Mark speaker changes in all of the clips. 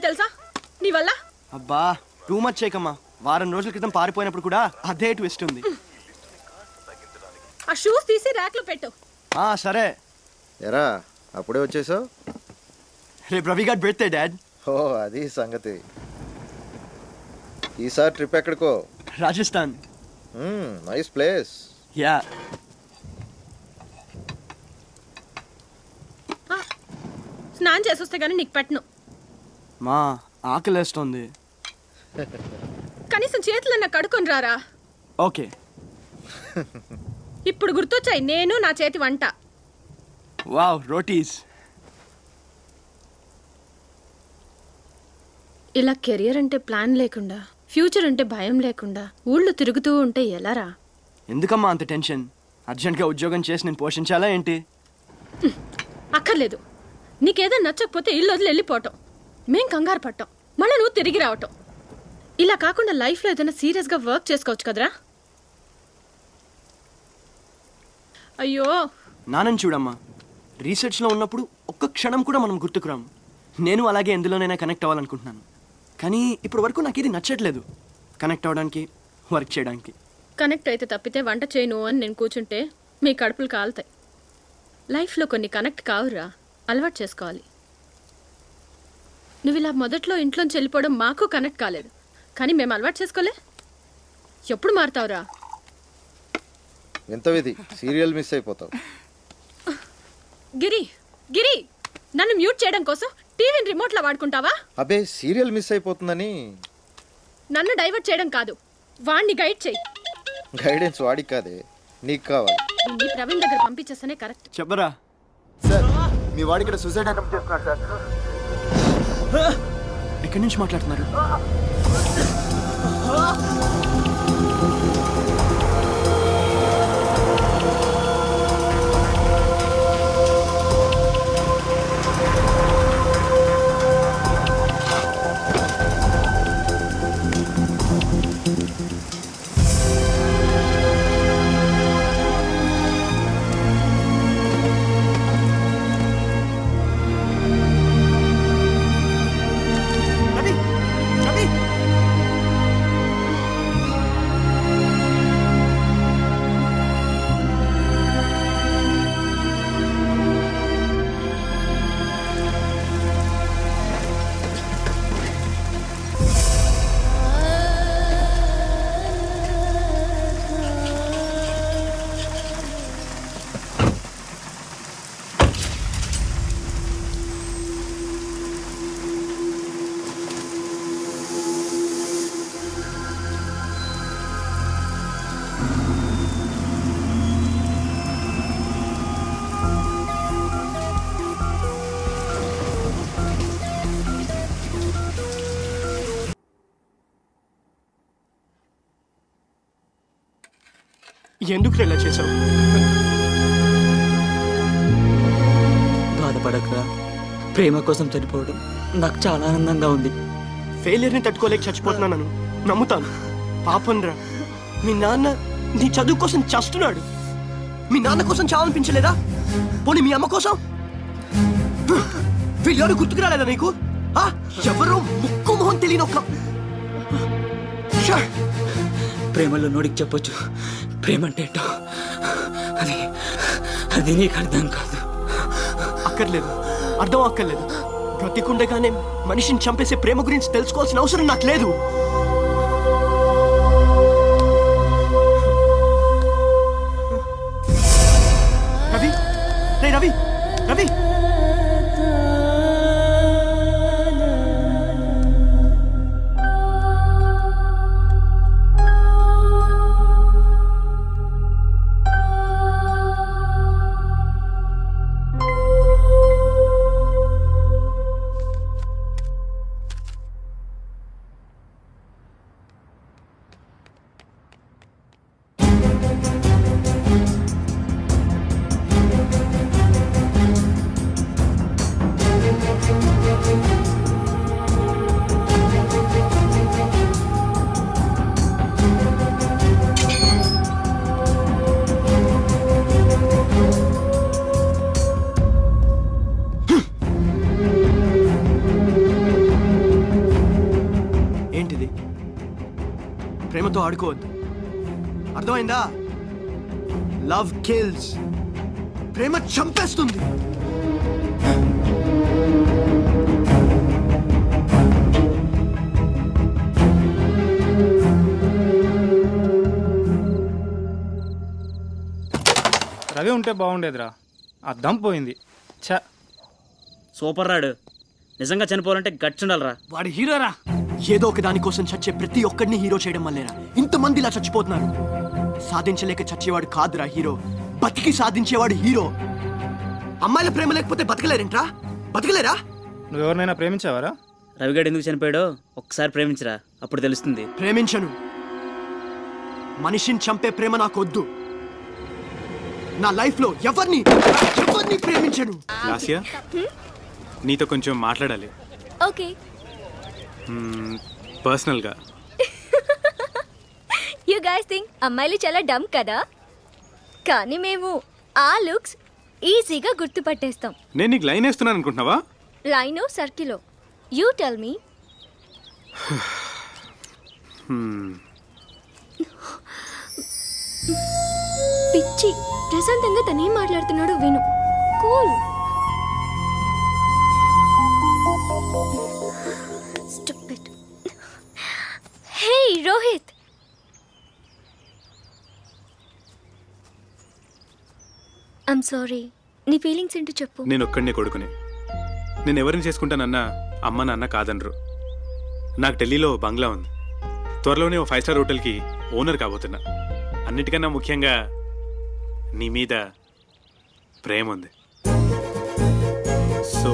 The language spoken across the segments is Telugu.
Speaker 1: తెలుసా నీ వల్ల
Speaker 2: అబ్బా టూ మచ్ చేయకమ్మా వారం రోజుల క్రితం పారిపోయినప్పుడు కూడా అదే ట్విస్ట్ ఉంది
Speaker 1: ఆ షూస్ తీసి ర్యాక్ లో పెట్టు
Speaker 2: ఆ సరే
Speaker 3: ఎరా అప్పుడే వచ్చేసావు
Speaker 2: రేపు రవి గారి బర్త్డే డాడ్
Speaker 3: ఓ అది సంగతి ఈసారి ట్రిప్ ఎక్కడికో
Speaker 2: రాజస్థాన్
Speaker 3: నైస్ ప్లేస్
Speaker 2: యా
Speaker 1: స్నానం చేసొస్తే గానీ నీకు పెట్టను
Speaker 2: మా ఆకలేస్తోంది
Speaker 1: కనీసం చేతులన్నా కడుకొని రారా
Speaker 2: ఓకే
Speaker 1: ఇప్పుడు గుర్తొచ్చాయి నేను నా చేతి వంట
Speaker 2: వావ్ రోటీస్
Speaker 1: ఇలా కెరియర్ అంటే ప్లాన్ లేకుండా ఫ్యూచర్ అంటే భయం లేకుండా ఊళ్ళో తిరుగుతూ ఉంటే ఎలారా
Speaker 2: ఎందుకమ్మా అంత టెన్షన్ అర్జెంట్గా ఉద్యోగం చేసి నేను పోషించాలా ఏంటి
Speaker 1: అక్కర్లేదు నీకేదో నచ్చకపోతే ఇల్లు వదిలి వెళ్ళిపోవటం మేం కంగారు పట్టాం మళ్ళీ నువ్వు తిరిగి రావటం ఇలా కాకుండా లైఫ్లో ఏదైనా సీరియస్గా వర్క్ చేసుకోవచ్చు కదరా అయ్యో
Speaker 2: నానని చూడమ్మా రీసెర్చ్లో ఉన్నప్పుడు ఒక్క క్షణం కూడా మనం గుర్తుకురాము నేను అలాగే ఎందులోనైనా కనెక్ట్ అవ్వాలనుకుంటున్నాను కానీ ఇప్పటి వరకు నాకు ఇది నచ్చట్లేదు కనెక్ట్ అవ్వడానికి వర్క్ చేయడానికి
Speaker 1: కనెక్ట్ అయితే తప్పితే వంట చేయను అని నేను కూర్చుంటే మీ కడుపులు కాలుతాయి లైఫ్లో కొన్ని కనెక్ట్ కావురా అలవాటు చేసుకోవాలి నువ్వు ఇలా మొదట్లో ఇంట్లోంచి వెళ్ళిపోవడం మాకు కనెక్ట్ కాలేదు కానీ మేము అలవాటు చేసుకోలే ఎప్పుడు మారుతావురా
Speaker 3: వింత విధి సీరియల్ మిస్ అయిపోతావు
Speaker 1: గిరి గిరి నన్ను మ్యూట్ చేయడం కోసం టీవీని రిమోట్లో వాడుకుంటావా
Speaker 3: అబే సీరియల్ మిస్ అయిపోతుందని
Speaker 1: నన్ను డైవర్ట్ చేయడం కాదు వాణ్ణి గైడ్ చేయి
Speaker 3: గైడెన్స్ వాడికి కాదే నీకు కావాలి
Speaker 1: దీన్ని ప్రవీణ్ దగ్గర పంపించేస్తేనే కరెక్ట్
Speaker 2: చెప్పరా
Speaker 4: సార్ మీ వాడి ఇక్కడ సూసైడ్ అటెంప్ట్ చేస్తున్నాడు సార్
Speaker 2: ఎక్కడి నుంచి మాట్లాడుతున్నారు రవి రవి ఎందుకు ఇలా చేసావు
Speaker 5: బాధపడకరా ప్రేమ కోసం చనిపోవడం నాకు చాలా ఆనందంగా ఉంది
Speaker 2: ఫెయిలియర్ని తట్టుకోలేక చచ్చిపోతున్నాను నమ్ముతాను పాపం రా మీ నాన్న నీ చదువు కోసం చస్తున్నాడు మీ నాన్న కోసం చావనిపించలేదా పోనీ మీ అమ్మ కోసం వీళ్ళు గుర్తుకు రాలేదా నీకు ఆ? ఎవరో ముక్కు మొహం తెలియని ఒక ఛ!
Speaker 5: ప్రేమలో నోడికి చెప్పొచ్చు ప్రేమ అంటే ఏంటో అది అది నీకు అర్థం కాదు
Speaker 2: అక్కర్లేదు అర్థం అక్కర్లేదు బ్రతికుండగానే మనిషిని చంపేసే ప్రేమ గురించి తెలుసుకోవాల్సిన అవసరం నాకు లేదు రవి రే రవి రవి ప్రేమతో ఆడుకోవద్దు అర్థమైందా లవ్ కిల్స్ ప్రేమ చంపేస్తుంది
Speaker 6: రవి ఉంటే బాగుండేదిరా ఆ దమ్ పోయింది ఛ
Speaker 5: సూపర్ రాడు నిజంగా చనిపోవాలంటే గట్స్ ఉండాలిరా
Speaker 2: వాడి హీరోరా ఏదో ఒక దానికోసం చచ్చే ప్రతి ఒక్కడిని హీరో చేయడం వల్లేరా ఇంతమంది ఇలా చచ్చిపోతున్నారు సాధించలేక చచ్చేవాడు కాదురా హీరో బతికి సాధించేవాడు హీరో అమ్మాయిల ప్రేమ లేకపోతే బతకలేరేంట్రా బతకలేరా
Speaker 6: నువ్వు ఎవరినైనా ప్రేమించావారా
Speaker 5: రవిగాడు ఎందుకు చనిపోయాడో ఒక్కసారి ప్రేమించరా అప్పుడు తెలుస్తుంది
Speaker 2: ప్రేమించను మనిషిని చంపే ప్రేమ నాకొద్దు నా లైఫ్ లో ఎవరిని ఎవరిని ప్రేమించను
Speaker 7: లాస్యా నీతో కొంచెం మాట్లాడాలి
Speaker 8: ఓకే
Speaker 7: మ్మ్, పర్సనల్గా
Speaker 8: యూ గైస్ థింక్ అమ్మాయిలు చాలా డమ్ కదా కానీ మేము ఆ లుక్స్ ఈజీగా గుర్తుపట్టేస్తాం
Speaker 7: నేను నీకు లైన్ వేస్తున్నాను అనుకుంటున్నావా
Speaker 8: లైనో సర్కిలో యూ టెల్ మీ
Speaker 7: హ్మ్,
Speaker 8: పిచ్చి ప్రశాంతంగా తనేం మాట్లాడుతున్నాడో విను cool Stupid. Hey Rohit I'm sorry నీ ఫీలింగ్స్ ఏంటో చెప్పు
Speaker 7: నేను ఒక్కడినే కొడుకుని నేను ఎవరిని చేసుకుంటానన్నా అమ్మ నాన్న కాదనరు నాకు ఢిల్లీలో బంగ్లా ఉంది త్వరలోనే ఓ ఫైవ్ స్టార్ హోటల్కి ఓనర్ కాబోతున్నా అన్నిటికన్నా ముఖ్యంగా నీ మీద ప్రేమ ఉంది సో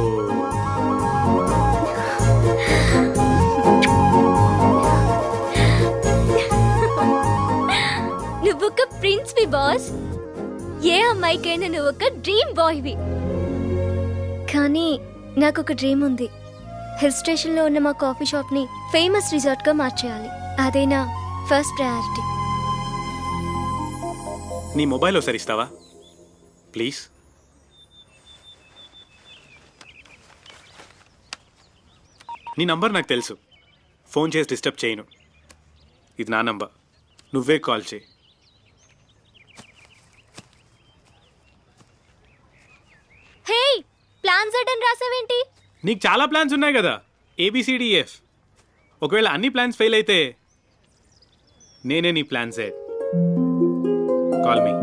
Speaker 8: నువ్వు ఒక ప్రిన్స్ వి బాస్ ఏ అమ్మాయికైనా నువ్వు ఒక డ్రీమ్ బాయ్వి కానీ నాకు ఒక డ్రీమ్ ఉంది హిల్ స్టేషన్లో ఉన్న మా కాఫీ షాప్ని ఫేమస్ రిసార్ట్గా మార్చేయాలి అదే నా ఫస్ట్ ప్రయారిటీ
Speaker 7: నీ మొబైల్ ఒకసారి ఇస్తావా ప్లీజ్ నీ నంబర్ నాకు తెలుసు ఫోన్ చేసి డిస్టర్బ్ చేయను ఇది నా నంబర్ నువ్వే కాల్ చేయి
Speaker 8: హే ప్లాన్ జెడ్ అని రాసావేంటి
Speaker 7: నీకు చాలా ప్లాన్స్ ఉన్నాయి కదా ఏబిసిడిఎఫ్ ఒకవేళ అన్ని ప్లాన్స్ ఫెయిల్ అయితే నేనే నీ ప్లాన్ సెట్ కాల్ మీ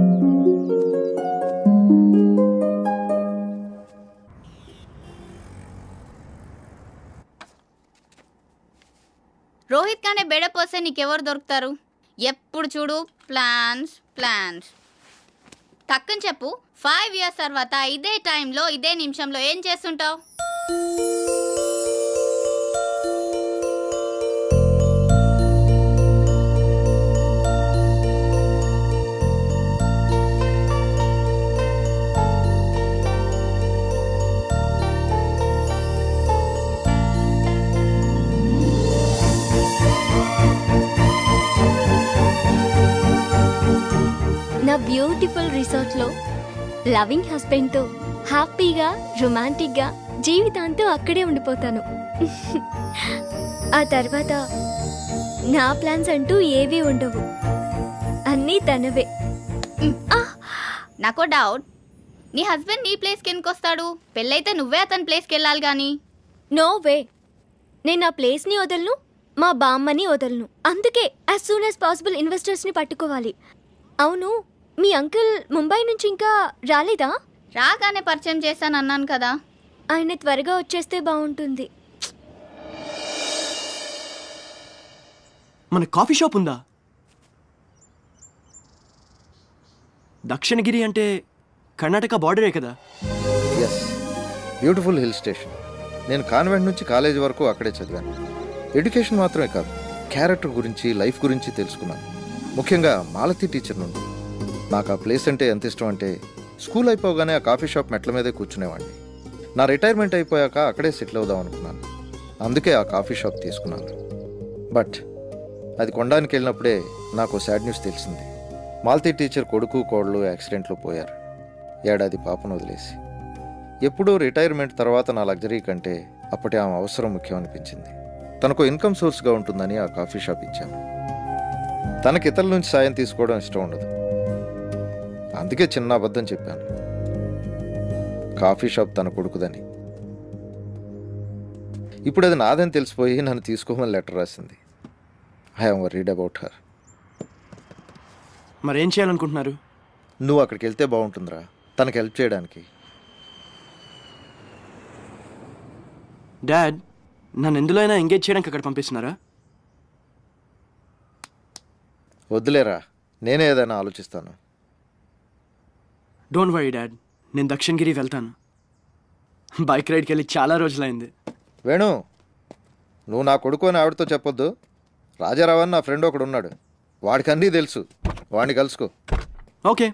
Speaker 9: రోహిత్ కంటే బెడ పోస్తే నీకెవరు దొరుకుతారు ఎప్పుడు చూడు ప్లాన్స్ ప్లాన్స్ టక్కని చెప్పు ఫైవ్ ఇయర్స్ తర్వాత ఇదే టైంలో ఇదే నిమిషంలో ఏం చేస్తుంటావు
Speaker 8: నా బ్యూటిఫుల్ రిసార్ట్లో లవింగ్ హస్బెండ్తో హ్యాపీగా రొమాంటిక్గా జీవితాంతం అక్కడే ఉండిపోతాను ఆ తర్వాత నా ప్లాన్స్ అంటూ ఏవీ ఉండవు అన్నీ తనవే
Speaker 9: నాకో డౌట్ నీ హస్బెండ్ నీ ప్లేస్కి ఎందుకు వస్తాడు పెళ్ళైతే నువ్వే అతని ప్లేస్కి వెళ్ళాలి కానీ
Speaker 8: నో వే నేను నా ప్లేస్ని వదలను మా బామ్మని వదలను అందుకే యాజ్ సూన్ యాజ్ పాసిబుల్ ఇన్వెస్టర్స్ని పట్టుకోవాలి అవును మీ అంకుల్ ముంబై నుంచి ఇంకా రాలేదా
Speaker 9: రాగానే పరిచయం చేశాను అన్నాను కదా
Speaker 8: ఆయన త్వరగా వచ్చేస్తే బాగుంటుంది
Speaker 2: మన కాఫీ షాప్ ఉందా దక్షిణగిరి అంటే కర్ణాటక బార్డరే కదా
Speaker 3: ఎస్ బ్యూటిఫుల్ హిల్ స్టేషన్ నేను కాన్వెంట్ నుంచి కాలేజీ వరకు అక్కడే చదివాను ఎడ్యుకేషన్ మాత్రమే కాదు క్యారెక్టర్ గురించి లైఫ్ గురించి తెలుసుకున్నాను ముఖ్యంగా మాలతి టీచర్ నుండి నాకు ఆ ప్లేస్ అంటే ఎంత ఇష్టం అంటే స్కూల్ అయిపోగానే ఆ కాఫీ షాప్ మెట్ల మీదే కూర్చునేవాడిని నా రిటైర్మెంట్ అయిపోయాక అక్కడే సెటిల్ అవుదాం అనుకున్నాను అందుకే ఆ కాఫీ షాప్ తీసుకున్నాను బట్ అది కొనడానికి వెళ్ళినప్పుడే నాకు సాడ్ న్యూస్ తెలిసింది మాలతి టీచర్ కొడుకు కోడలు యాక్సిడెంట్లో పోయారు ఏడాది పాపను వదిలేసి ఎప్పుడూ రిటైర్మెంట్ తర్వాత నా లగ్జరీ కంటే అప్పటి ఆమె అవసరం ముఖ్యం అనిపించింది తనకు ఇన్కమ్ సోర్స్గా ఉంటుందని ఆ కాఫీ షాప్ ఇచ్చాను తనకి ఇతరుల నుంచి సాయం తీసుకోవడం ఇష్టం ఉండదు అందుకే చిన్న అబద్ధం చెప్పాను కాఫీ షాప్ తన కొడుకుదని ఇప్పుడు అది నాదని తెలిసిపోయి నన్ను తీసుకోమని లెటర్ రాసింది ఐఎమ్ వరీడ్ అబౌట్ హర్
Speaker 2: మరేం చేయాలనుకుంటున్నారు
Speaker 3: నువ్వు అక్కడికి వెళ్తే బాగుంటుందిరా తనకి హెల్ప్ చేయడానికి
Speaker 2: డాడ్ నన్ను ఎందులో అయినా ఎంగేజ్ చేయడానికి అక్కడ పంపిస్తున్నారా
Speaker 3: వద్దులేరా నేనే ఏదైనా ఆలోచిస్తాను
Speaker 2: డోంట్ వరీ డాడ్ నేను దక్షిణగిరి వెళ్తాను బైక్ రైడ్కి వెళ్ళి చాలా రోజులైంది
Speaker 3: వేణు నువ్వు నా కొడుకు అని ఆవిడతో చెప్పొద్దు రాజారావు అని నా ఫ్రెండ్ ఒకడు ఉన్నాడు వాడికి అన్నీ తెలుసు వాడిని కలుసుకో
Speaker 2: ఓకే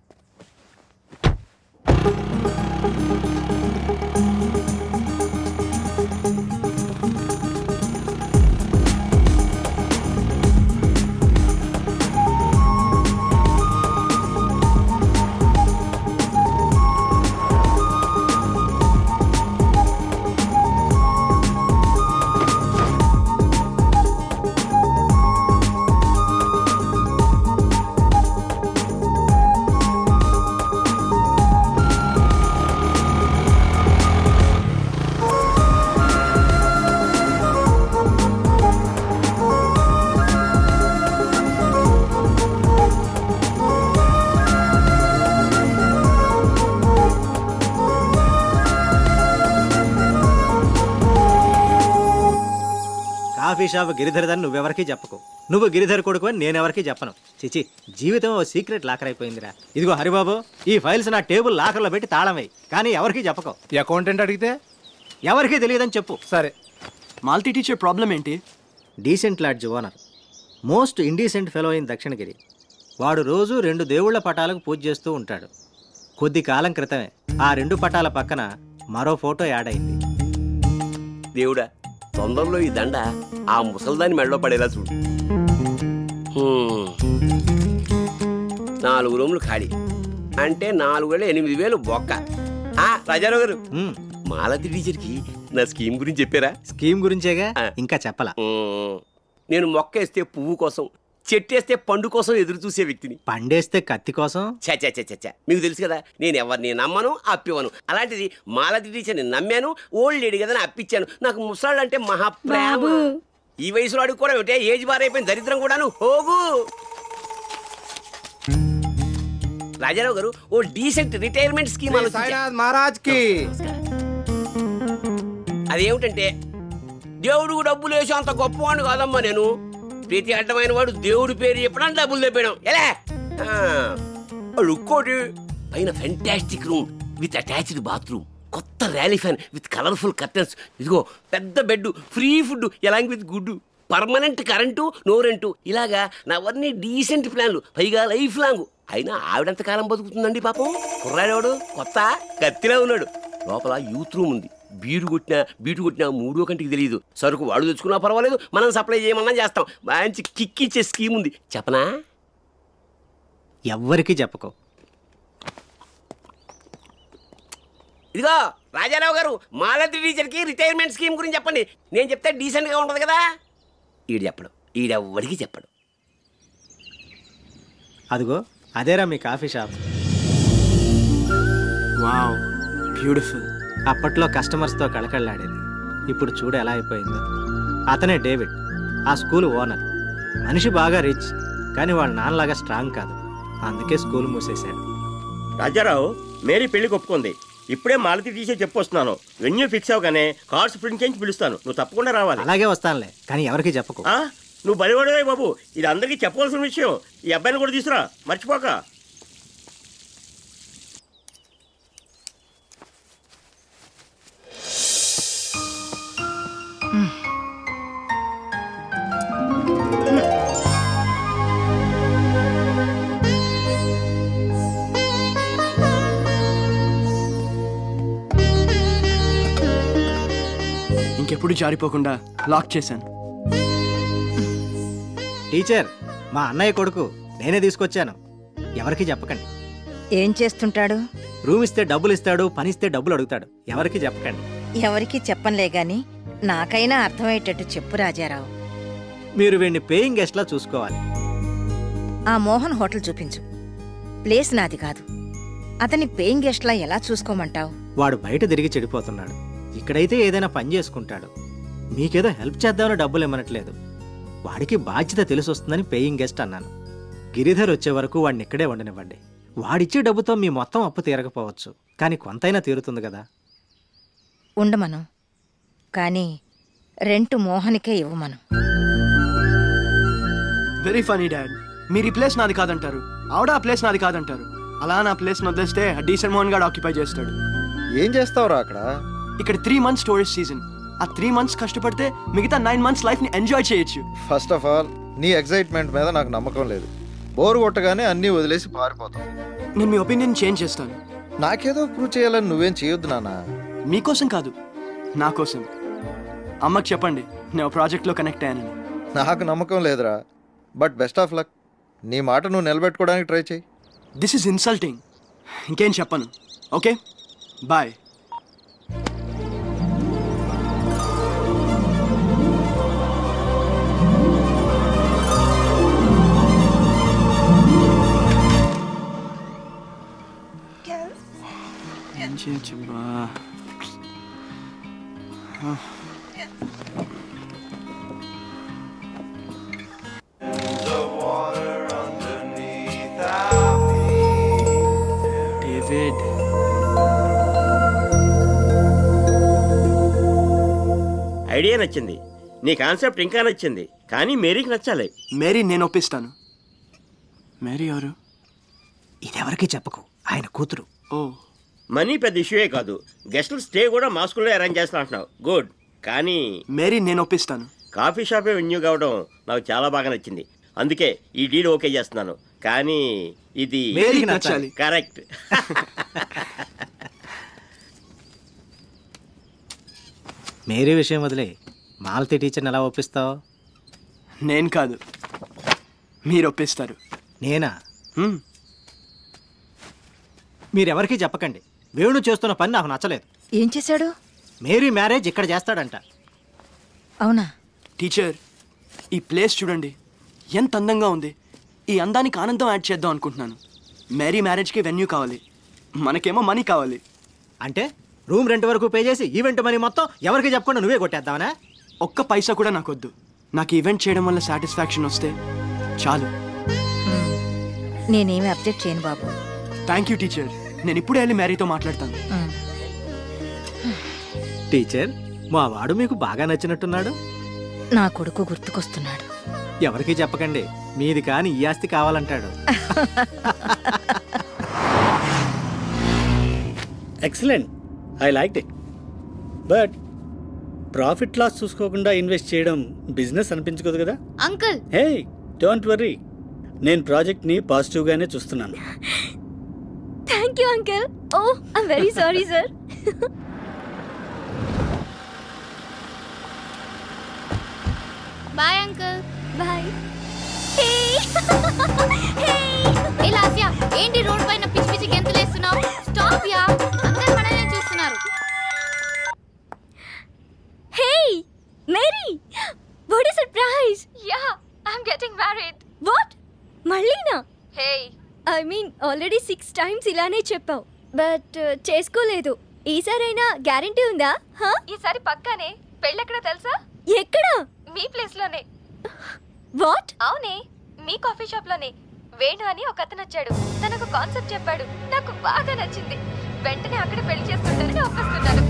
Speaker 10: కాఫీ షాప్ గిరిధరదని నువ్వెవరికి చెప్పకు నువ్వు గిరిధర్ కొడుకు అని నేనెవరికి చెప్పను చిచి జీవితం ఓ సీక్రెట్ లాకర్ అయిపోయిందిరా ఇదిగో హరిబాబు ఈ ఫైల్స్ నా టేబుల్ లాకర్లో పెట్టి తాళం వేయి కానీ ఎవరికి చెప్పకు
Speaker 6: అకౌంటెంట్ అడిగితే
Speaker 10: ఎవరికి తెలియదని చెప్పు
Speaker 6: సరే
Speaker 2: మాల్తీ టీచర్ ప్రాబ్లం ఏంటి
Speaker 10: decent lodge owner most indecent fellow in Dakshinagiri వాడు రోజు రెండు దేవుళ్ళ పటాలకు పూజ చేస్తూ ఉంటాడు కొద్ది కాలం క్రితమే ఆ రెండు పటాల పక్కన మరో ఫోటో యాడ్ అయింది
Speaker 11: దేవుడా తొందరలో ఈ దండ ఆ ముసల్దాని మెడలో పడేలా చూడు హ్మ్. నాలుగు రూములు ఖాళీ అంటే నాలుగు వేల ఎనిమిది వేలు బొక్క ఆ రాజారావు గారు
Speaker 10: హ్మ్,
Speaker 11: మాలతి టీచర్కి నా స్కీమ్ గురించి చెప్పారా
Speaker 10: స్కీమ్ గురించేగా
Speaker 11: ఆ.
Speaker 10: ఇంకా చెప్పలా
Speaker 11: హ్మ్. నేను మొక్క వేస్తే పువ్వు కోసం చెట్టేస్తే పండు కోసం ఎదురు చూసే వ్యక్తిని
Speaker 10: పండేస్తే కత్తి కోసం
Speaker 11: చ చ చ చ చ. మీకు తెలుసు కదా నేను ఎవరిని నమ్మను అప్పివ్వను అలాంటిది మాలతి టీచర్ని నమ్మాను ఓల్డ్ లేడీ కదా అని అప్పించాను నాకు ముసలాళ్ళు అంటే మహా ప్రేమ ఈ వయసులో అడుగు కూడా ఏమిటే ఏజ్ బార్ అయిపోయిన దరిద్రం కూడాను హోగు రాజారావు గారు ఓ డీసెంట్ రిటైర్మెంట్ స్కీమ్ ఆలోచించా
Speaker 6: మహారాజ్ కి
Speaker 11: అదేమిటంటే దేవుడు డబ్బులు వేసి అంత గొప్పవాడు కాదమ్మా నేను ప్రతి అడ్డమైన వాడు దేవుడి పేరు చెప్పడం డబ్బులు తెప్పడం ఎలా ఇంకోటి పైన fantastic room with attached bathroom కొత్త ర్యాలీ ఫ్యాన్ విత్ కలర్ఫుల్ కర్టన్స్ ఇదిగో పెద్ద bed free food along with good permanent current no rent ఇలాగా నావన్నీ డీసెంట్ ప్లాన్లు పైగా లైఫ్ లాంగ్ అయినా ఆవిడంత కాలం బతుకుతుందండి పాపం కుర్రాడేవాడు కొత్త కత్తిలా ఉన్నాడు లోపల యూత్ రూమ్ ఉంది బీడు కొట్టినా బీటు కొట్టినా మూడో కంటికి తెలియదు సరుకు వాడు తెచ్చుకున్నా పర్వాలేదు మనం సప్లై చేయమన్నా చేస్తాం మంచి కిక్ ఇచ్చే స్కీమ్ ఉంది చెప్పనా
Speaker 10: ఎవ్వరికి చెప్పకు
Speaker 11: ఇదిగో రాజారావు గారు మాలతి టీచర్కి రిటైర్మెంట్ స్కీమ్ గురించి చెప్పండి నేను చెప్తే డీసెంట్గా ఉంటుంది కదా ఈడు చెప్పడు ఈడెవ్వడికి చెప్పడు
Speaker 10: అదిగో అదేరా మీ కాఫీ షాప్
Speaker 2: వావ్ బ్యూటిఫుల్
Speaker 10: అప్పట్లో కస్టమర్స్తో కళకళలాడేది ఇప్పుడు చూడు ఎలా అయిపోయిందో అతనే డేవిడ్ ఆ స్కూల్ ఓనర్ మనిషి బాగా రిచ్ కానీ వాళ్ళ నాన్నలాగా స్ట్రాంగ్ కాదు అందుకే స్కూల్ మూసేశాడు
Speaker 12: రాజారావు మేరీ పెళ్లికి ఒప్పుకుంది ఇప్పుడే మాలతి తీసే చెప్పొస్తున్నాను వెన్యూ ఫిక్స్ అవగానే కార్డ్స్ ప్రింట్ చేయించి పిలుస్తాను నువ్వు తప్పకుండా రావాలి
Speaker 10: అలాగే వస్తానులే కానీ ఎవరికి చెప్పకు
Speaker 12: ఆ? నువ్వు బలివాడవే బాబు ఇది అందరికీ చెప్పవలసిన విషయం ఈ అబ్బాయిని కూడా తీసురా మర్చిపోక
Speaker 2: ఇంకెప్పుడు జారిపోకుండా లాక్ చేశాను
Speaker 10: టీచర్ మా అన్నయ్య కొడుకు నేనే తీసుకొచ్చాను ఎవరికి చెప్పకండి
Speaker 13: ఏం చేస్తుంటాడు
Speaker 10: రూమ్ ఇస్తే డబ్బులు ఇస్తాడు పని ఇస్తే డబ్బులు అడుగుతాడు ఎవరికి చెప్పకండి
Speaker 13: ఎవరికి చెప్పనులే గాని నాకైనా అర్థమయ్యేటట్టు చెప్పు రాజారావు
Speaker 10: మీరు వీడిని పేయింగ్ గెస్ట్లా చూసుకోవాలి
Speaker 13: ఆ మోహన్ హోటల్ చూపించు ప్లేస్ నాది కాదు అతని పేయింగ్ గెస్ట్లా ఎలా చూసుకోమంటావు
Speaker 10: వాడు బయట తిరిగి చెడిపోతున్నాడు ఇక్కడైతే ఏదైనా పని చేసుకుంటాడు మీకేదో హెల్ప్ చేద్దామని డబ్బులు ఇవ్వనట్లేదు వాడికి బాధ్యత తెలిసొస్తుందని పేయింగ్ గెస్ట్ అన్నాను గిరిధర్ వచ్చే వరకు వాడిని ఇక్కడే ఉండనివ్వండి వాడిచ్చే డబ్బుతో మీ మొత్తం అప్పు తీరకపోవచ్చు కానీ కొంతైనా తీరుతుంది కదా
Speaker 13: ఉండమను కానీ రెంట్ మోహన్కే ఇవ్వమను
Speaker 2: వెరీ ఫనీ డాడ్ మీరు ఈ ప్లేస్ నాది కాదంటారు ఆవిడ ఆ ప్లేస్ నాది కాదంటారు అలా నా ప్లేస్ వదిలేస్తే ఆ డీసెంట్ మోహన్ గారు ఆక్యుపై చేస్తాడు
Speaker 3: ఏం చేస్తావురా అక్కడ
Speaker 2: ఇక్కడ త్రీ మంత్స్ స్టోరేజ్ సీజన్ ఆ త్రీ మంత్స్ కష్టపడితే మిగతా నైన్ మంత్స్ లైఫ్ ని ఎంజాయ్ చేయొచ్చు
Speaker 3: ఫస్ట్ ఆఫ్ ఆల్ నీ ఎగ్జైట్మెంట్ మీద నాకు నమ్మకం లేదు బోర్ కొట్టగానే అన్నీ వదిలేసి పారిపోతాం
Speaker 2: నేను మీ ఒపీనియన్ చేంజ్ చేస్తాను
Speaker 3: నాకేదో ప్రూవ్ చేయాలని నువ్వేం చేయొద్దు నాన్న
Speaker 2: మీకోసం కాదు నా కోసం అమ్మకి చెప్పండి నేను ప్రాజెక్ట్లో కనెక్ట్ అయ్యానని
Speaker 3: నాకు నమ్మకం లేదురా బట్ బెస్ట్ ఆఫ్ లక్ నీ మాట నువ్వు నిలబెట్టుకోవడానికి ట్రై చేయి
Speaker 2: దిస్ ఇస్ ఇన్సల్టింగ్ ఇంకేం చెప్పను ఓకే బాయ్ ఏం చేయొచ్చు బా డేవిడ్
Speaker 12: ఐడియా నచ్చింది నీ కాన్సెప్ట్ ఇంకా నచ్చింది కానీ మేరీకి నచ్చాలి
Speaker 2: మేరీ నేను ఒప్పిస్తాను మేరీ ఎవరు
Speaker 10: ఇదెవరికి చెప్పకు ఆయన కూతురు
Speaker 2: ఓ
Speaker 12: మనీ పెద్ద ఇష్యూయే కాదు గెస్టులు స్టే కూడా మా స్కూల్లో అరేంజ్ చేస్తా అంటున్నావు గుడ్ కానీ
Speaker 2: మేరీ నేను ఒప్పిస్తాను
Speaker 12: కాఫీ షాపే వెన్యూ కావడం నాకు చాలా బాగా నచ్చింది అందుకే ఈ డీల్ ఓకే చేస్తున్నాను కానీ ఇది
Speaker 2: మేరీకి నచ్చాలి.
Speaker 12: కరెక్ట్
Speaker 10: మేరీ విషయం వదిలే మాలతి టీచర్ని ఎలా ఒప్పిస్తావు
Speaker 2: నేను కాదు మీరు ఒప్పిస్తారు
Speaker 10: నేనా మీరెవరికీ చెప్పకండి వేణు చేస్తున్న పని నాకు నచ్చలేదు
Speaker 13: ఏం చేశాడు
Speaker 10: మేరీ మ్యారేజ్ ఇక్కడ చేస్తాడంట
Speaker 13: అవునా
Speaker 2: టీచర్ ఈ ప్లేస్ చూడండి ఎంత అందంగా ఉంది ఈ అందానికి ఆనందం యాడ్ చేద్దాం అనుకుంటున్నాను మేరీ మ్యారేజ్కి వెన్యూ కావాలి మనకేమో మనీ కావాలి
Speaker 10: అంటే రూమ్ రెంట్ వరకు పే చేసి ఈవెంట్ మనీ మొత్తం ఎవరికి చెప్పకుండా నువ్వే కొట్టేద్దామనా
Speaker 2: ఒక్క పైసా కూడా నాకొద్దు నాకు ఈవెంట్ చేయడం వల్ల సాటిస్ఫాక్షన్ వస్తే చాలు
Speaker 13: నేనేమి అబ్జెక్ట్ చేయను బాబు
Speaker 2: థ్యాంక్ యూ టీచర్ నేను ఇప్పుడే వెళ్ళి మ్యారీతో మాట్లాడతాను
Speaker 10: టీచర్ మా వాడు మీకు బాగా నచ్చినట్టున్నాడు
Speaker 13: నా కొడుకు గుర్తుకొస్తున్నాడు
Speaker 10: ఎవరికీ చెప్పకండి మీది కాని ఈ ఆస్తి కావాలంటాడు
Speaker 14: excellent I like it but profit loss చూసుకోకుండా ఇన్వెస్ట్ చేయడం బిజినెస్ అనిపించుకోదు కదా
Speaker 9: అంకుల్
Speaker 14: హే డోంట్ వర్రీ నేను ప్రాజెక్ట్ని పాజిటివ్గానే చూస్తున్నాను
Speaker 8: thank you uncle oh I'm very sorry sir
Speaker 9: bye uncle
Speaker 8: bye
Speaker 9: ఏ లాస్యా ఏంటి రోడ్ పైన పిచ్చి పిచ్చి గెంతులేస్తున్నావు స్టాప్ యా అందరు మనల్ని చూస్తున్నారు
Speaker 8: hey Mary what is surprise yeah I'm getting married what మళ్ళీనా hey I mean already six times ఇలానే చెప్పావు బట్ చేసుకోలేదు ఈసారైనా గ్యారంటీ ఉందా ఈసారి పక్కానే పెళ్ళెక్కడ తెలుసా ఎక్కడ మీ ప్లేస్ లోనే వాట్ అవునే మీ కాఫీ షాప్ లోనే వేణు అని ఒక అతను వచ్చాడు తనకు కాన్సెప్ట్ చెప్పాడు నాకు బాగా నచ్చింది వెంటనే అక్కడ పెళ్లి చేసుకుంటానని ఒప్పేసుకున్నాను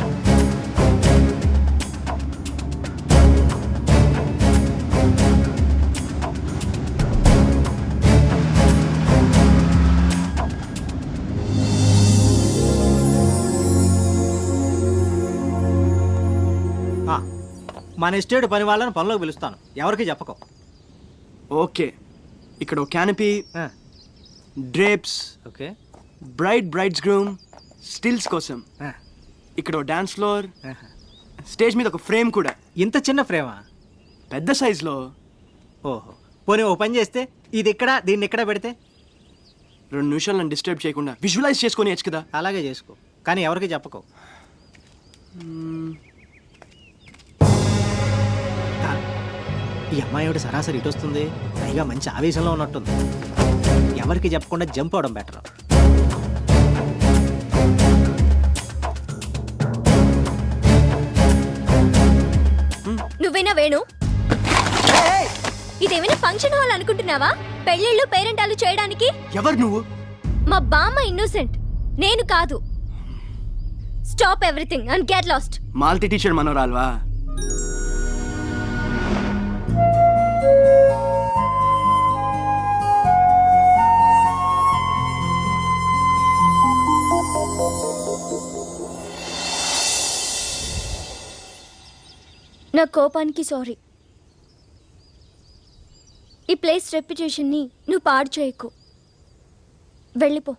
Speaker 10: ఆ, మన ఎస్టేట్ పని వాళ్ళని పనిలోకి పిలుస్తాను ఎవరికి చెప్పకో
Speaker 2: ఓకే ఇక్కడ ఒక canopy drapes
Speaker 10: okay
Speaker 2: bride brides groom stills కోసం ఇక్కడ డాన్స్ ఫ్లోర్ స్టేజ్ మీద ఒక ఫ్రేమ్ కూడా
Speaker 10: ఇంత చిన్న ఫ్రేమా
Speaker 2: పెద్ద సైజులో
Speaker 10: ఓహో పోనీ ఓ పని చేస్తే ఇది ఇక్కడ దీన్ని ఇక్కడ పెడితే
Speaker 2: రెండు నిమిషాలు నన్ను డిస్టర్బ్ చేయకుండా విజువలైజ్ చేసుకొని వచ్చు కదా
Speaker 10: అలాగే చేసుకో కానీ ఎవరికి చెప్పకో ఈ అమ్మాయి ఒకటి సరాసరి ఇటు వస్తుంది పైగా మంచి ఆవేశంలో ఉన్నట్టుంది ఎవరికి చెప్పకుండా జంప్ అవడం బెటర్
Speaker 8: నువ్వేనా వేణు ఇదేమైనా ఫంక్షన్ హాల్ అనుకుంటున్నావా పెళ్ళిళ్ళు పేరెంటాలు చేయడానికి
Speaker 2: ఎవరు నువ్వు
Speaker 8: మా బామ్మ ఇన్నోసెంట్ నేను కాదు stop everything and get lost
Speaker 2: Malti teacher మనోరాల్వా
Speaker 8: నా కోపానికి సారీ ఈ ప్లేస్ రెప్యుటేషన్ని నువ్వు పాడు చేయకు వెళ్ళిపో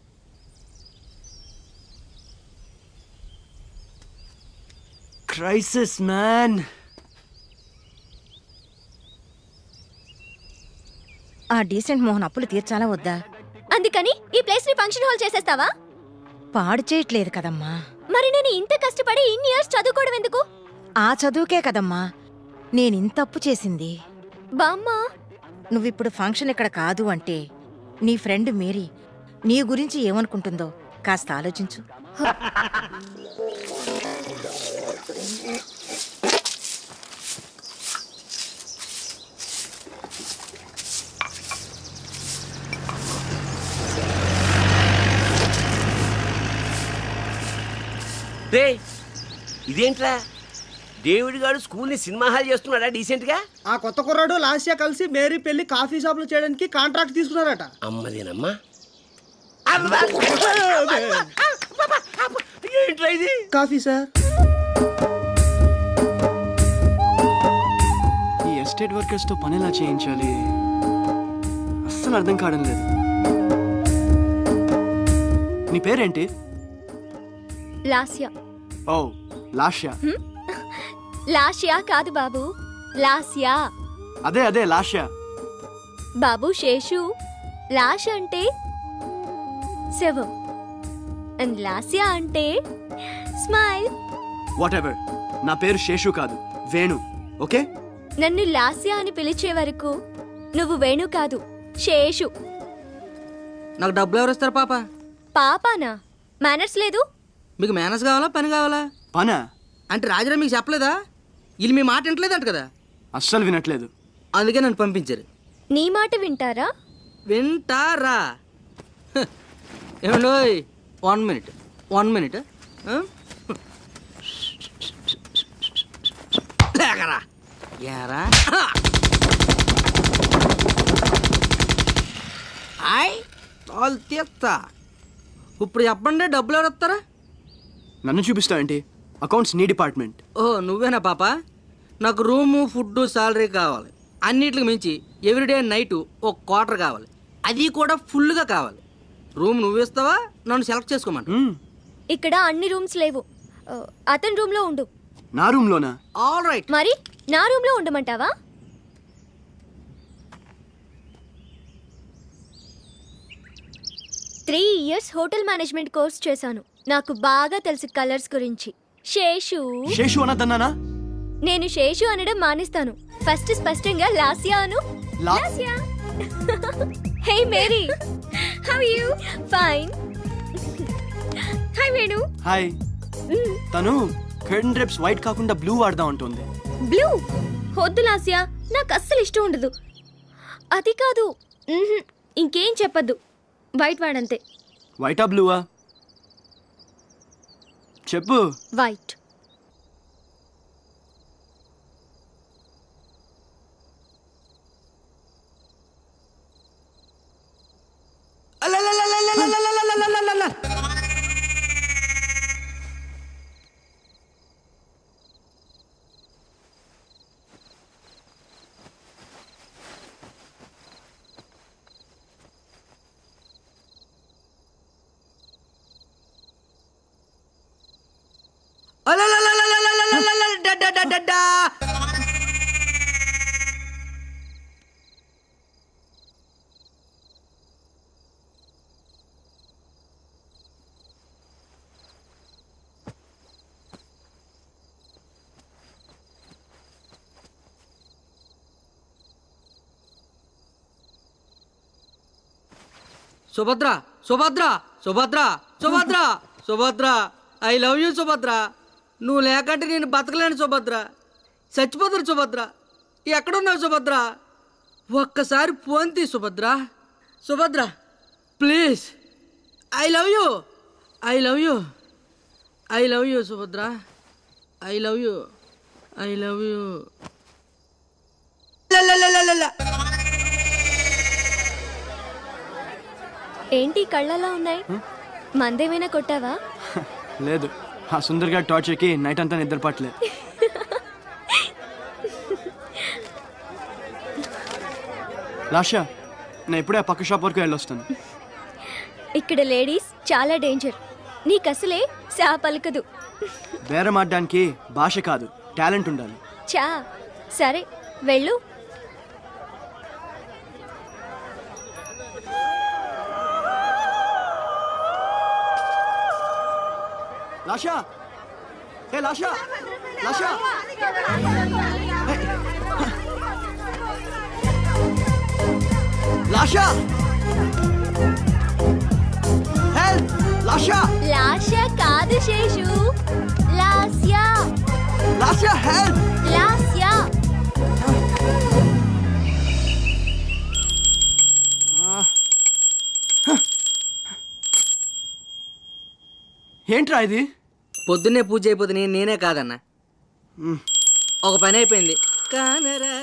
Speaker 2: క్రైసిస్ మ్యాన్
Speaker 13: ఆ డీసెంట్ మోహన్ అప్పులు తీర్చాలా వద్దా
Speaker 8: అందుకని ఈ ప్లేస్ ని ఫంక్షన్ హాల్ చేసేస్తావా
Speaker 13: పాడు చేయట్లేదు కదమ్మా
Speaker 8: మరి నేను ఇంత కష్టపడి ఇన్ని ఇయర్స్ చదువుకోవడం ఎందుకు
Speaker 13: ఆ చదువుకే కదమ్మా నేనింత అప్పు చేసింది
Speaker 8: బామ్మ
Speaker 13: నువ్విప్పుడు ఫంక్షన్ ఇక్కడ కాదు అంటే నీ ఫ్రెండ్ మేరీ నీ గురించి ఏమనుకుంటుందో కాస్త ఆలోచించు
Speaker 11: రే ఇదేంట్రా డేవిడ్ గారు స్కూల్ని సినిమా హాల్ చేస్తున్నాడా డీసెంట్ గా
Speaker 15: ఆ కొత్త కుర్రాడు లాస్ట్ ఇయర్ కలిసి మేరీ పెళ్లి కాఫీ షాప్ లో చేయడానికి కాంట్రాక్ట్ తీసుకున్నారట
Speaker 11: అమ్మదేనమ్మా ఏంట్రా ఇది
Speaker 15: కాఫీ సార్
Speaker 2: ఈ ఎస్టేట్ వర్కర్స్ తో పని ఎలా చేయించాలి అస్సలు అర్థం కావడం లేదు నీ పేరేంటి
Speaker 8: లాస్యా
Speaker 2: ఓ లాష్య
Speaker 8: లాస్యా కాదు బాబు లాస్యా
Speaker 2: అదే అదే లాష్య
Speaker 8: బాబు శేషు లాష్ అంటే శవం అండ్ లాస్యా అంటే స్మైల్
Speaker 2: వాట్ ఎవర్ నా పేరు శేషు కాదు వేణు ఓకే
Speaker 8: నన్ను లాస్యా అని పిలిచే వరకు నువ్వు వేణు కాదు శేషు
Speaker 16: నాకు డబ్బులు ఎవరు ఇస్తారు పాప
Speaker 8: పాపానా మేనర్స్ లేదు
Speaker 16: మీకు మేనస్ కావాలా పని కావాలా
Speaker 2: పనా
Speaker 16: అంటే రాజరా మీకు చెప్పలేదా వీళ్ళు మీ మాట వింటలేదంట కదా
Speaker 2: అస్సలు వినట్లేదు
Speaker 16: అందుకే నన్ను పంపించారు
Speaker 8: నీ మాట వింటారా
Speaker 16: వింటారా హ, ఏమండోయ్ వన్ మినిట్ వన్ మినిట్ లేకరా యారా ఆయ్ తాళ్ళు తీస్తా ఇప్పుడు చెప్పండి డబ్బులు ఎవరు వస్తారా
Speaker 2: నన్ను చూపిస్తావేంటి అకౌంట్స్ నీ డిపార్ట్మెంట్
Speaker 16: ఓ నువ్వేనా పాప నాకు రూము ఫుడ్ సాలరీ కావాలి అన్నిటికి మించి ఎవ్రీడే నైట్ ఒక క్వార్టర్ కావాలి అది కూడా ఫుల్గా కావాలి రూమ్ నువ్వు ఇస్తావా నన్ను సెలెక్ట్ చేసుకోమంట
Speaker 8: ఇక్కడ అన్ని రూమ్స్ లేవు ఆ, అతని రూమ్ లో ఉండు
Speaker 2: నా రూమ్ లోనా
Speaker 16: ఆల్ రైట్
Speaker 8: మరి నా రూమ్ లో ఉండమంటావా three years hotel management course చేశాను నాకు బాగా తెలుసు కలర్స్ గురించి శేషు
Speaker 2: శేషు అనద్దన్నానా
Speaker 8: నేను శేషు అనడం మానేస్తాను ఫస్ట్ స్పష్టంగా లాస్యా అను
Speaker 2: లా-
Speaker 8: Lasya hey Mary how you fine hi Venu
Speaker 2: hi తను కర్టన్ డ్రెప్స్ వైట్ కాకుండా బ్లూ వాడదాం అంటుంది
Speaker 8: బ్లూ వద్దు లాస్యా నాకు అస్సలు ఇష్టం ఉండదు అది కాదు మ్హూ. ఇంకేం చెప్పద్దు వైట్ వాడంతే
Speaker 2: వైటా బ్లూవా చెప్పు
Speaker 8: white
Speaker 16: Subhadra Subhadra Subhadra Subhadra Subhadra I love you Subhadra నువ్వు లేకంటే నేను బతకలేను సుభద్ర చచ్చిపోతారు సుభద్ర ఎక్కడున్నావు సుభద్ర ఒక్కసారి ఫోన్ తీ Subhadra Subhadra please I love you I love you I love you Subhadra I love you I love you
Speaker 8: ఏంటి కళ్ళలా ఉన్నాయి మందేమైనా కొట్టావా
Speaker 2: లేదు ఆ సుందర్ గారి టార్చర్కి నైట్ అంతా నిద్ర పట్టలేదు లాషా నేను ఇప్పుడే ఆ పక్క షాప్ వరకు వెళ్ళొస్తాను
Speaker 8: ఇక్కడ లేడీస్ చాలా డేంజర్ నీకు అసలే సా పలకదు
Speaker 2: బేరం ఆడడానికి భాష కాదు టాలెంట్ ఉండాలి
Speaker 8: చా సరే వెళ్ళు
Speaker 2: లాషా ఏ లాషా లాషా లాషా హెల్ప్ లాషా
Speaker 8: లాష కాదు శేషు లాస్యా
Speaker 2: లాషా హెల్ప్
Speaker 8: లాస్యా
Speaker 2: ఏంట్రా ఇది
Speaker 16: పొద్దున్నే పూజ అయిపోతే నేను నేనే కాదన్నా ఒక పని అయిపోయింది కానరా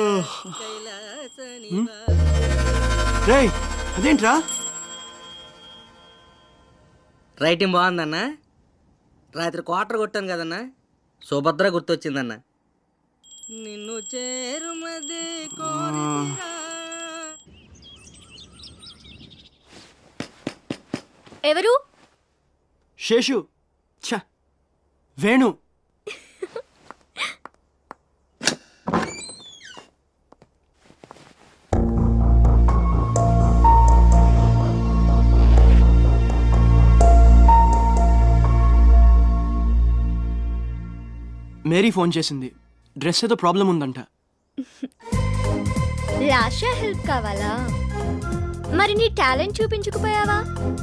Speaker 2: రే అదేంట్రా
Speaker 16: రైటింగ్ బాగుందన్నా రాత్రి క్వార్టర్ కొట్టాను కదన్నా సుభద్ర గుర్తొచ్చిందన్న నిన్ను చేరుమదే
Speaker 8: ఎవరు
Speaker 2: శేషు ఛ వేణు మేరీ ఫోన్ చేసింది డ్రెస్ ఏదో ప్రాబ్లం ఉందంట
Speaker 8: లాష హెల్ప్ కావాలా మరి నీ టాలెంట్ చూపించకపోయావా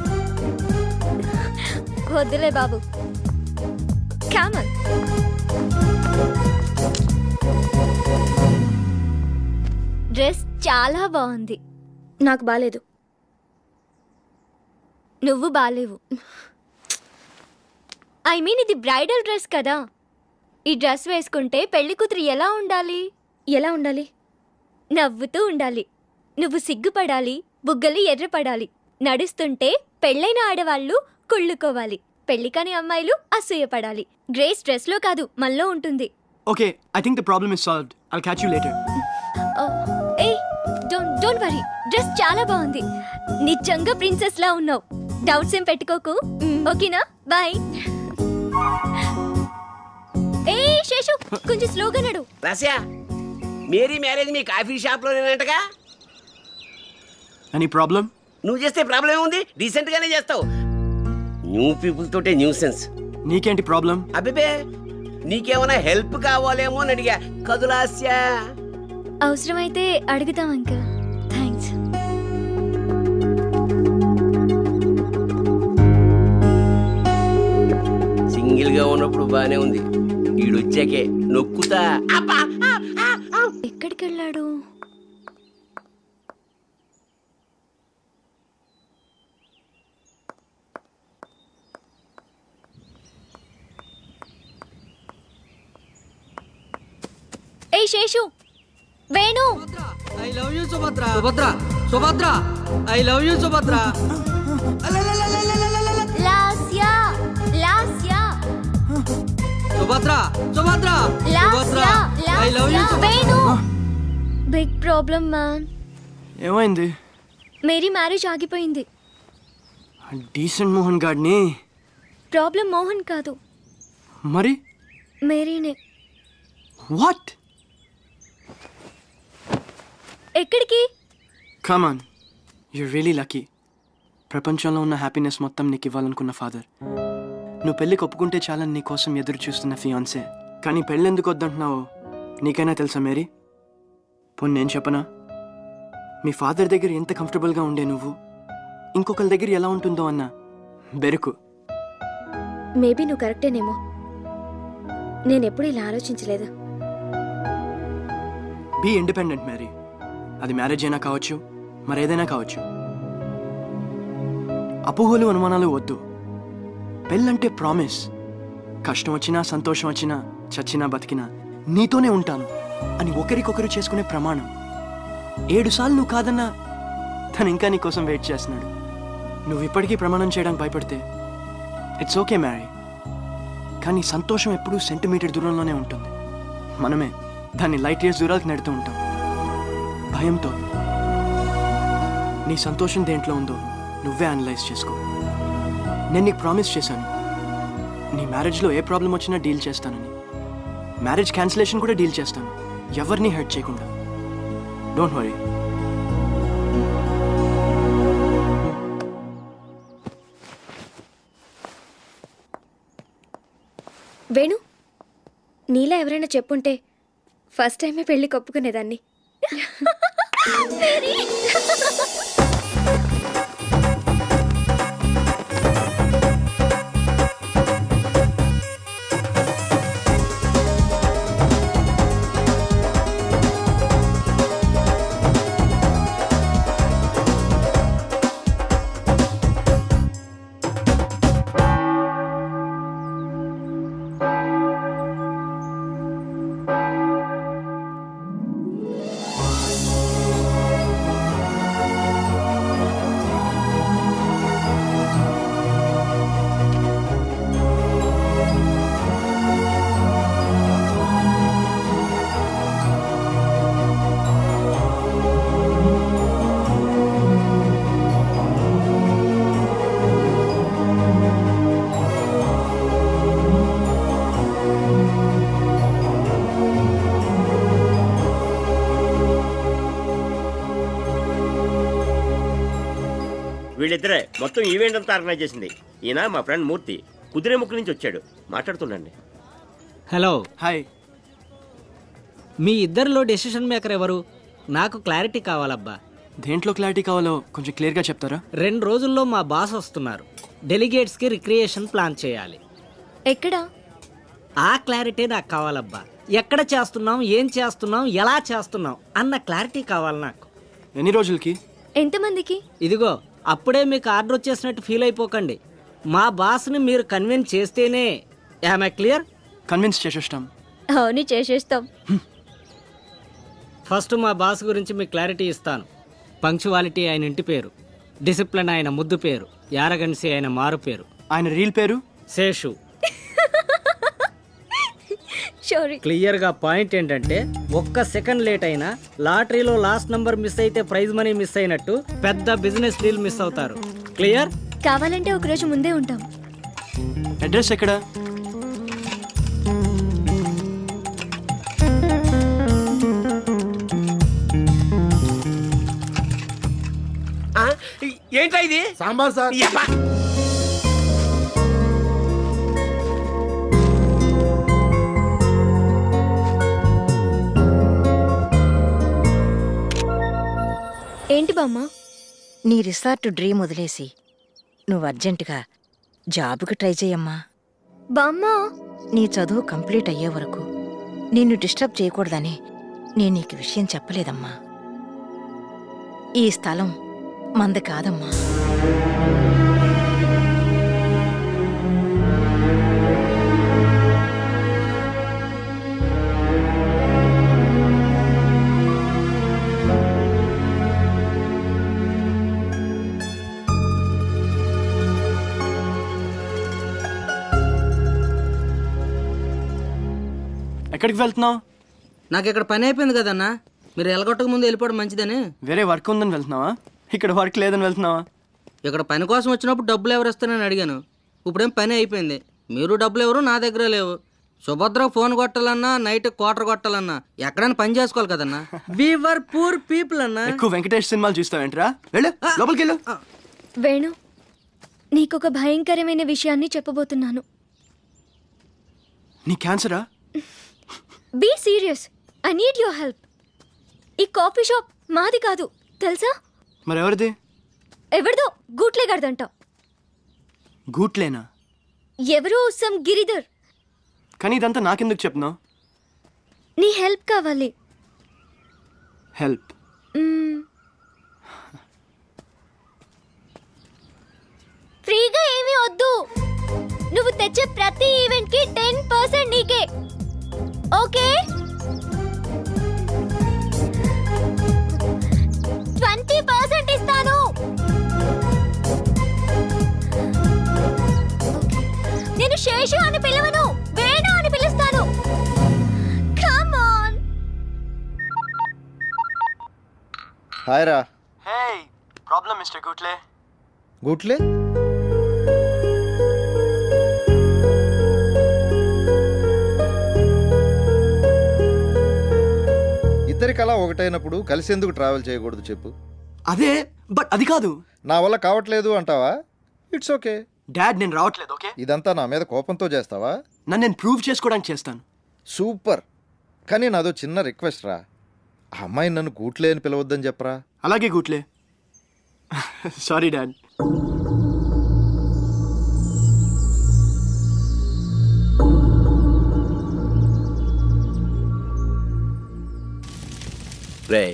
Speaker 8: వద్దులే బాబు కామన్ డ్రెస్ చాలా బాగుంది నాకు బాలేదు నువ్వు బాలేవు ఐ మీన్ ఇది బ్రైడల్ డ్రెస్ కదా ఈ డ్రెస్ వేసుకుంటే పెళ్లి కూతురు ఎలా ఉండాలి ఎలా ఉండాలి నవ్వుతూ ఉండాలి నువ్వు సిగ్గుపడాలి బుగ్గలు ఎర్రపడాలి నడుస్తుంటే పెళ్ళైన ఆడవాళ్ళు కుళ్ళుకోవాలి పెళ్లి కాని అమ్మాయిలు అసూయపడాలి గ్రేస్ డ్రెస్లో కాదు మనలో ఉంటుంది
Speaker 2: okay I think the problem is solved I catch you later
Speaker 8: ఏ డోంట్ డోంట్ వరీ డ్రెస్ చాలా బాగుంది నిజంగా ప్రిన్సెస్ లా ఉన్నావు డౌట్స్ ఏం పెట్టుకోకు ఓకేనా బాయ్ ఏ శేషు కొంచెం స్లోగా నడు
Speaker 11: రాసియా మేరీ మ్యారేజ్ మీ కాఫీ షాప్ లోనేనంటగా
Speaker 2: ఎనీ ప్రాబ్లం
Speaker 11: నువ్వు చేస్తే ప్రాబ్లం ఏముంది డీసెంట్ గానే చేస్తావు న్యూ పీపుల్ తోటే న్యూ సెన్స్
Speaker 2: నీకేంటి ప్రాబ్లం
Speaker 11: అబ్బే నీకేమైనా హెల్ప్ కావాలేమో అని అడిగా కదులాస్యా
Speaker 8: అవసరమైతే అడుగుతాం అంకుల్ థ్యాంక్స్
Speaker 11: సింగిల్ గా ఉన్నప్పుడు బానే ఉంది ఈడొచ్చాకే నొక్కుతా అబ్బా!
Speaker 8: ఎక్కడికి వెళ్ళాడు ఏ Seshu Venu
Speaker 16: I love you Subhadra Subhadra Subhadra I love you Subhadra
Speaker 8: Lasya Lasya
Speaker 16: Subhadra Subhadra Subhadra
Speaker 8: Lasya
Speaker 16: I love you
Speaker 8: Lasya Venu big problem man
Speaker 2: ఏమైంది
Speaker 8: మేరీ మ్యారేజ్ ఆగిపోయింది
Speaker 2: డీసెంట్ మోహన్ గాడ్ని
Speaker 8: ప్రాబ్లం మోహన్ కాదు
Speaker 2: మరి
Speaker 8: మేరీనే
Speaker 2: వాట్
Speaker 8: ఎక్కడికి
Speaker 2: కమాన్ యూ రియలీ లక్కీ ప్రపంచంలో ఉన్న హ్యాపీనెస్ మొత్తం నీకు ఇవ్వాలనుకున్న ఫాదర్ నువ్వు పెళ్ళికి ఒప్పుకుంటే చాలని నీ కోసం ఎదురు చూస్తున్న ఫియాన్సే కానీ పెళ్ళి ఎందుకు వద్దంటున్నావో నీకైనా తెలుసా మేరీ పోనీ నేను చెప్పనా మీ ఫాదర్ దగ్గర ఎంత కంఫర్టబుల్గా ఉండే నువ్వు ఇంకొకరి దగ్గర ఎలా ఉంటుందో అన్న బెరుకు
Speaker 8: మేబీ నువ్వు కరెక్టేనేమో నేనెప్పుడు ఇలా ఆలోచించలేదు
Speaker 2: బీ ఇండిపెండెంట్ మ్యారీ అది మ్యారేజ్ అయినా కావచ్చు మరేదైనా కావచ్చు అపోహలు అనుమానాలు వద్దు పెళ్ళంటే ప్రామిస్ కష్టం వచ్చినా సంతోషం వచ్చినా చచ్చినా బతికినా నీతోనే ఉంటాను అని ఒకరికొకరు చేసుకునే ప్రమాణం ఏడు సార్లు నువ్వు కాదన్నా తను ఇంకా నీ కోసం వెయిట్ చేస్తున్నాడు నువ్వు ఇప్పటికీ ప్రమాణం చేయడానికి భయపడితే ఇట్స్ ఓకే మ్యారీ కానీ సంతోషం ఎప్పుడూ సెంటీమీటర్ దూరంలోనే ఉంటుంది మనమే దాన్ని లైట్ ఇయర్స్ దూరాలకు నెడుతూ ఉంటాం భయంతో నీ సంతోషం దేంట్లో ఉందో నువ్వే అనలైజ్ చేసుకో నేను నీకు ప్రామిస్ చేశాను నీ మ్యారేజ్లో ఏ ప్రాబ్లం వచ్చినా డీల్ చేస్తానని మ్యారేజ్ క్యాన్సిలేషన్ కూడా డీల్ చేస్తాను ఎవరిని హర్ట్ చేయకుండా డోంట్ వరీ
Speaker 8: వేణు నీలా ఎవరైనా చెప్పుంటే ఫస్ట్ టైమే పెళ్లి కొప్పుకునేదాన్ని
Speaker 12: వీళ్ళిద్దరే మొత్తం ఈవెంట్ అంతా ఆర్గనైజ్ చేసింది ఈయన మా ఫ్రెండ్ మూర్తి కుదిరేముక్క నుంచి వచ్చాడు మాట్లాడుతుండండి
Speaker 10: హలో
Speaker 2: హాయ్
Speaker 10: మీ ఇద్దరిలో డెసిషన్ మేకర్ ఎవరు నాకు క్లారిటీ కావాలబ్బా
Speaker 2: దేంట్లో క్లారిటీ కావాలో కొంచెం క్లియర్గా చెప్తారా
Speaker 10: రెండు రోజుల్లో మా బాస్ వస్తున్నారు డెలిగేట్స్కి రిక్రియేషన్ ప్లాన్ చేయాలి
Speaker 8: ఎక్కడా
Speaker 10: ఆ క్లారిటీ నాకు కావాలబ్బా ఎక్కడ చేస్తున్నాం ఏం చేస్తున్నాం ఎలా చేస్తున్నాం అన్న క్లారిటీ కావాలి నాకు
Speaker 2: ఎన్ని రోజులకి
Speaker 8: ఎంతమందికి
Speaker 10: ఇదిగో అప్పుడే మీకు ఆర్డర్ వచ్చేసినట్టు ఫీల్ అయిపోకండి మా బాస్ని మీరు కన్విన్స్ చేస్తేనే ఐ క్లియర్
Speaker 2: కన్విన్స్ చేసేస్తాం
Speaker 8: అవును చేసేస్తాం
Speaker 10: ఫస్ట్ మా బాస్ గురించి మీకు క్లారిటీ ఇస్తాను పంక్చువాలిటీ ఆయన ఇంటి పేరు డిసిప్లిన్ ఆయన ముద్దు పేరు యారగన్సీ ఆయన మారు పేరు
Speaker 2: ఆయన రీల్ పేరు
Speaker 10: శేషు
Speaker 8: సారీ
Speaker 10: క్లియర్ గా పాయింట్ ఏంటంటే ఒక్క సెకండ్ లేట్ అయినా లాటరీలో లాస్ట్ నంబర్ మిస్ అయితే ప్రైజ్ మనీ మిస్ అయినట్టు పెద్ద బిజినెస్ డీల్ మిస్ అవుతారు క్లియర్
Speaker 8: కావాలంటే ఒక రోజు ముందే ఉంటాం
Speaker 2: అడ్రస్ ఎక్కడ
Speaker 11: ఏంట్రా ఇది
Speaker 4: సాంబార్ సార్
Speaker 8: ఏంటి బామ్మ
Speaker 13: నీ రిసార్ట్ డ్రీమ్ వదిలేసి నువ్వు అర్జెంటుగా జాబ్కి ట్రై చేయమ్మా
Speaker 8: బామ్మ
Speaker 13: నీ చదువు కంప్లీట్ అయ్యే వరకు నిన్ను డిస్టర్బ్ చేయకూడదని నేను నీకు విషయం చెప్పలేదమ్మా ఈ స్థలం మంద కాదమ్మా
Speaker 2: ఎక్కడికి వెళ్తున్నావు
Speaker 16: నాకు ఇక్కడ పని అయిపోయింది కదన్నా మీరు ఎలగొట్టక ముందు వెళ్ళిపోవడం మంచిదని
Speaker 2: వేరే వర్క్ ఉందని వెళ్తున్నావా ఇక్కడ వర్క్ లేదని వెళ్తున్నావా
Speaker 16: ఇక్కడ పని కోసం వచ్చినప్పుడు డబ్బులు ఎవరు ఇస్తానని అడిగాను ఇప్పుడేం పని అయిపోయింది మీరు డబ్బులు ఎవరు నా దగ్గర లేవు సుభద్రకు ఫోన్ కొట్టాలన్నా నైట్ క్వార్టర్ కొట్టాలన్నా ఎక్కడైనా పని చేసుకోవాలి కదన్నా వీవర్ పూర్ పీపుల్ అన్నా
Speaker 2: ఎక్కువ వెంకటేష్ సినిమాలు చూస్తావేంట్రా వెళ్ళు లోపలికి వెళ్ళు
Speaker 8: వేణు నీకొక భయంకరమైన విషయాన్ని చెప్పబోతున్నాను
Speaker 2: నీ క్యాన్సరా
Speaker 8: be serious I need your help ఈ కాఫీ షాప్ మాది కాదు తెలుసా
Speaker 2: మరి ఎవరిది
Speaker 8: ఎవరిదో గూట్లే గడదంట
Speaker 2: గూట్లేనా
Speaker 8: ఎవరో సమ్ గిరిధర్
Speaker 2: కానీ ఇదంతా నాకెందుకు చెప్తున్నావు
Speaker 8: నీ హెల్ప్ కావాలి
Speaker 2: హెల్ప్
Speaker 8: మ్మ్. ఫ్రీగా ఏమీ వద్దు నువ్వు తెచ్చే ప్రతి ఈవెంట్ కి టెన్ పర్సెంట్ నీకే ఓకే ట్వంటీ పర్సెంట్ ఇస్తాను నేను శేషు అని పిలవను వేణు అని పిలుస్తాను కమ్ ఆన్
Speaker 3: హాయ్ రా
Speaker 2: హే ప్రాబ్లం మిస్టర్ గూట్లే
Speaker 3: గుట్లే ఇద్దరికి అలా ఒకటైనప్పుడు కలిసేందుకు ట్రావెల్ చేయకూడదు చెప్పు
Speaker 2: అదే బట్ అది కాదు
Speaker 3: నా వల్ల కావట్లేదు అంటావా ఇట్స్ ఓకే
Speaker 2: డాడ్ నేను రావట్లేదు ఓకే
Speaker 3: ఇదంతా నా మీద కోపంతో చేస్తావా
Speaker 2: నన్ను నేను ప్రూవ్ చేసుకోవడానికి చేస్తాను
Speaker 3: సూపర్ కానీ నాదో చిన్న రిక్వెస్ట్ రా ఆ అమ్మాయి నన్ను గూట్లే అని పిలవద్దని చెప్పరా
Speaker 2: అలాగే గూట్లే సారీ డాడ్
Speaker 11: రే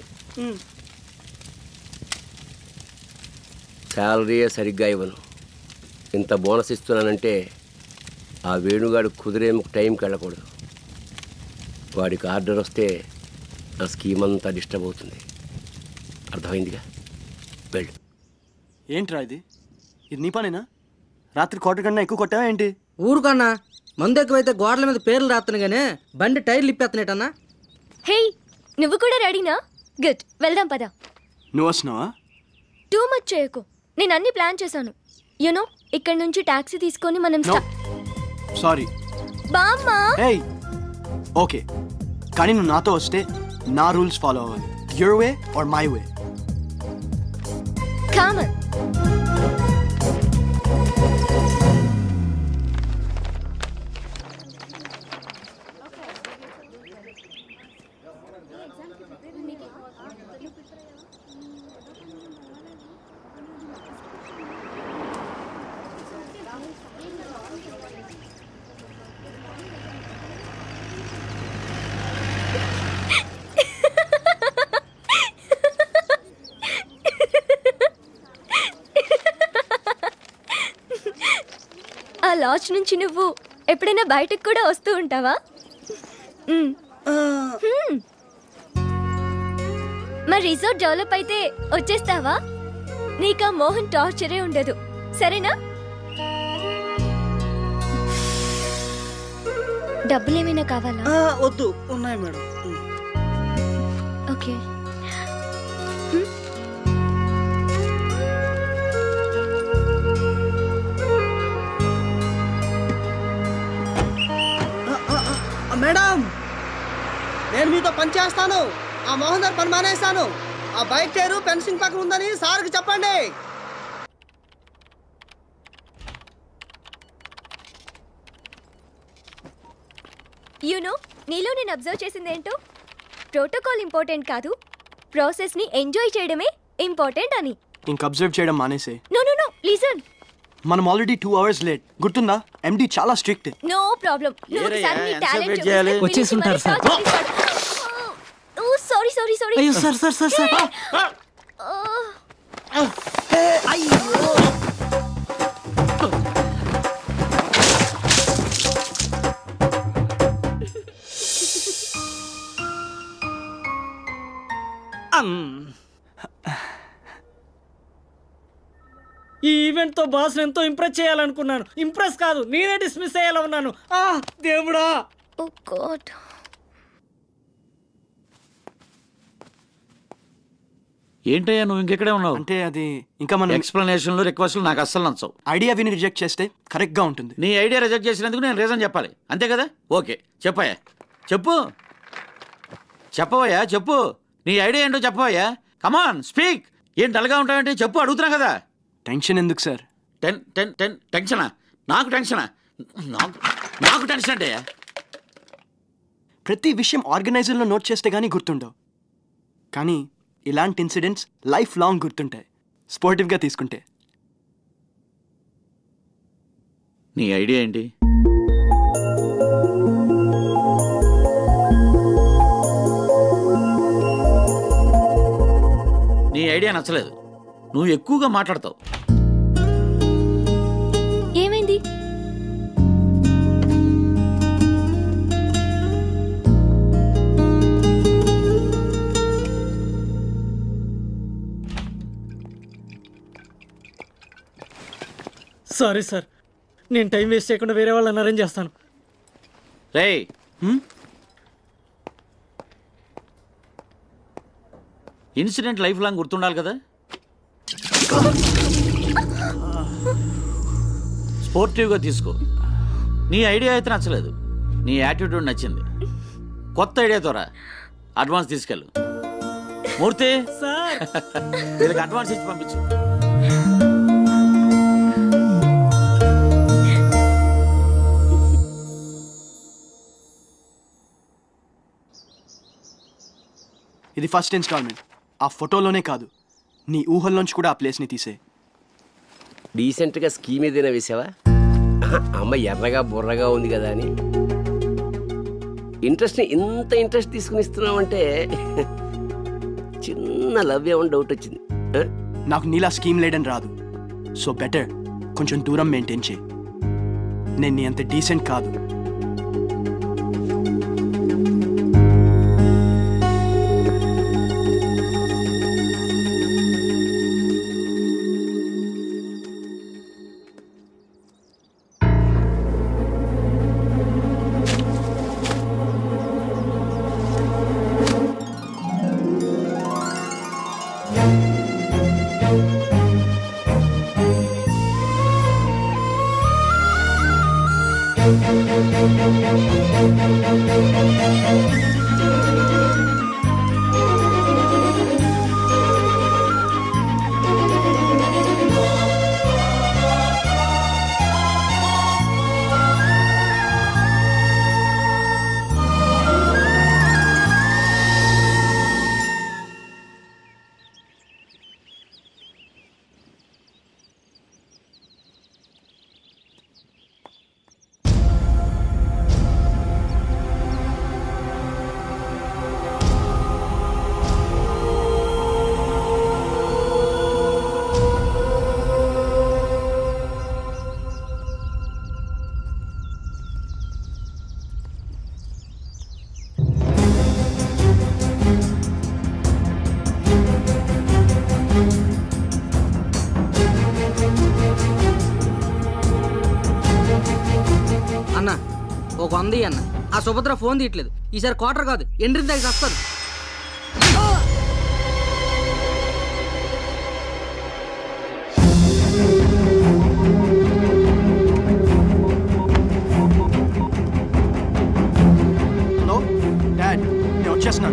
Speaker 11: శాలరీయే సరిగ్గా ఇవ్వను ఇంత బోనస్ ఇస్తున్నానంటే ఆ వేణుగాడు కుదిరేముకు టైంకి వెళ్ళకూడదు వాడికి ఆర్డర్ వస్తే నా స్కీమ్ అంతా డిస్టర్బ్ అవుతుంది అర్థమైందిగా వెళ్ళు
Speaker 2: ఏంట్రా ఇది ఇది నీ పనేనా రాత్రి కోట కన్నా ఎక్కువ కొట్టావా ఏంటి
Speaker 16: ఊరుకన్నా మందు ఎక్కువైతే గోడల మీద పేర్లు రాస్తాను గానే బండి టైర్లు ఇప్పేస్తున్నాటన్నా
Speaker 8: హే నువ్వు కూడా రెడీనా గుడ్ వెళ్దాం పద
Speaker 2: నువ్వు వస్తున్నావా
Speaker 8: టూ మచ్ చేయకు నేను అన్ని ప్లాన్ చేశాను యునో ఇక్కడ నుంచి టాక్సీ తీసుకొని మనం
Speaker 2: నో
Speaker 8: స్టా-
Speaker 2: సారీ
Speaker 8: బామ్మా
Speaker 2: హే ఓకే కానీ నువ్వు నాతో వస్తే నా రూల్స్ ఫాలో అవ్వాలి your way or my way
Speaker 8: come on ఆ లాడ్జ్ నుంచి నువ్వు ఎప్పుడైనా బయటకు కూడా వస్తూ ఉంటావా మ్. హ్మ్. మరి రిసార్ట్ డెవలప్ అయితే వచ్చేస్తావా నీకు ఆ మోహన్ టార్చరే ఉండదు సరేనా డబ్బులు ఏమైనా కావాలా
Speaker 15: ఆ, వద్దు ఉన్నాయి మేడం
Speaker 8: ఓకే
Speaker 15: ఆ, మేడం నేను మీతో పని చేస్తాను ఆ మోహన్ గారు పని మానేస్తాను ఆ బైక్ టైరు పెన్సింగ్ పక్కన ఉందని సార్కి చెప్పండి
Speaker 8: యూనో నీలో నేను అబ్జర్వ్ చేసింది ఏంటో ప్రోటోకాల్ ఇంపార్టెంట్ కాదు ప్రాసెస్ని ఎంజాయ్ చేయడమే ఇంపార్టెంట్ అని
Speaker 2: ఇంక అబ్జర్వ్ చేయడం మానేసే
Speaker 8: నో నో నో లీజన్
Speaker 2: మనం ఆల్రెడీ టూ అవర్స్ లేట్ గుర్తుందా ఎండి చాలా స్ట్రిక్ట్
Speaker 8: నో ప్రాబ్లం నువ్వు
Speaker 2: ఏరయ్యా,
Speaker 8: ఒకసారి నీ
Speaker 2: ఎంతసేపు
Speaker 8: టాలెంట్
Speaker 2: wait చేయాలి?
Speaker 7: వచ్చేసుంటారు, sir.
Speaker 8: Oh sorry sorry sorry
Speaker 7: అయ్యో, సార్, సార్, సార్, సార్.
Speaker 14: ఈ ఈవెంట్ తో బాస్ ఎంతో ఇంప్రెస్ చేయాలనుకున్నాను ఇంప్రెస్ కాదు నేనే డిస్మిస్ అయ్యేలా ఉన్నాను ఆ దేవుడా
Speaker 8: ఓ గాడ్
Speaker 17: ఏంటయ్యా నువ్వు ఇంకెక్కడే ఉన్నావు
Speaker 2: అంటే అది ఇంకా మనం
Speaker 17: ఎక్స్ప్లెనేషన్లు రిక్వెస్ట్లు నాకు అస్సలు నచ్చవు
Speaker 2: ఐడియా విని రిజెక్ట్ చేస్తే కరెక్ట్ గా ఉంటుంది
Speaker 17: నీ ఐడియా రిజెక్ట్ చేసినందుకు నేను రీజన్ చెప్పాలి అంతే కదా ఓకే చెప్పయ్యా చెప్పు చెప్పవయ్యా చెప్పు నీ ఐడియా ఏంటో చెప్పవయ్యా కమాన్ స్పీక్ ఏం డల్గా ఉంటావంటే చెప్పు అడుగుతున్నా కదా
Speaker 2: టెన్షన్ ఎందుకు సార్
Speaker 17: టెన్ టెన్ టెన్ టెన్షనా నాకు టెన్షనా నాకు నాకు టెన్షన్ అంటే
Speaker 2: ప్రతి విషయం ఆర్గనైజర్లో నోట్ చేస్తే గానీ గుర్తుండవు కానీ ఇలాంటి ఇన్సిడెంట్స్ లైఫ్ లాంగ్ గుర్తుంటాయి స్పోర్టివ్గా తీసుకుంటే
Speaker 17: నీ ఐడియా ఏంటి నీ ఐడియా నచ్చలేదు నువ్వు ఎక్కువగా మాట్లాడతావు
Speaker 8: ఏమైంది
Speaker 15: సారీ సార్ నేను టైం వేస్ట్ చేయకుండా వేరే వాళ్ళని అరేంజ్ చేస్తాను
Speaker 17: రే ఇన్సిడెంట్ లైఫ్ లాంగ్ గుర్తుండాలి కదా స్పోర్టివ్గా తీసుకో నీ ఐడియా అయితే నచ్చలేదు నీ యాటిట్యూడ్ నచ్చింది కొత్త ఐడియాతో రా అడ్వాన్స్ తీసుకెళ్ళు మూర్తి వీళ్ళకి అడ్వాన్స్ ఇచ్చి పంపించు
Speaker 2: ఇది ఫస్ట్ ఇన్స్టాల్మెంట్ ఆ ఫోటోలోనే కాదు నీ ఊహల్లోంచి కూడా ఆ ప్లేస్ని తీసే
Speaker 11: డీసెంట్గా స్కీమ్ ఏదైనా వేసావా ఆహా, అమ్మ ఎర్రగా బుర్రగా ఉంది కదా అని ఇంట్రెస్ట్ని ఇంత ఇంట్రెస్ట్ తీసుకుని ఇస్తున్నావంటే చిన్న లవ్ ఏమని డౌట్ వచ్చింది ఆ?
Speaker 2: నాకు నీలా స్కీమ్ లేడని రాదు సో బెటర్ కొంచెం దూరం మెయింటైన్ చేయి నేను నీ అంత డీసెంట్ కాదు
Speaker 16: అన్న ఒక వంద ఇయ్యి అన్న ఆ సుభద్ర ఫోన్ తీయట్లేదు ఈసారి క్వార్టర్ కాదు ఎండ్రి దగ్గర వస్తారు
Speaker 2: హలో డాడ్ నేను వచ్చేస్తున్నాను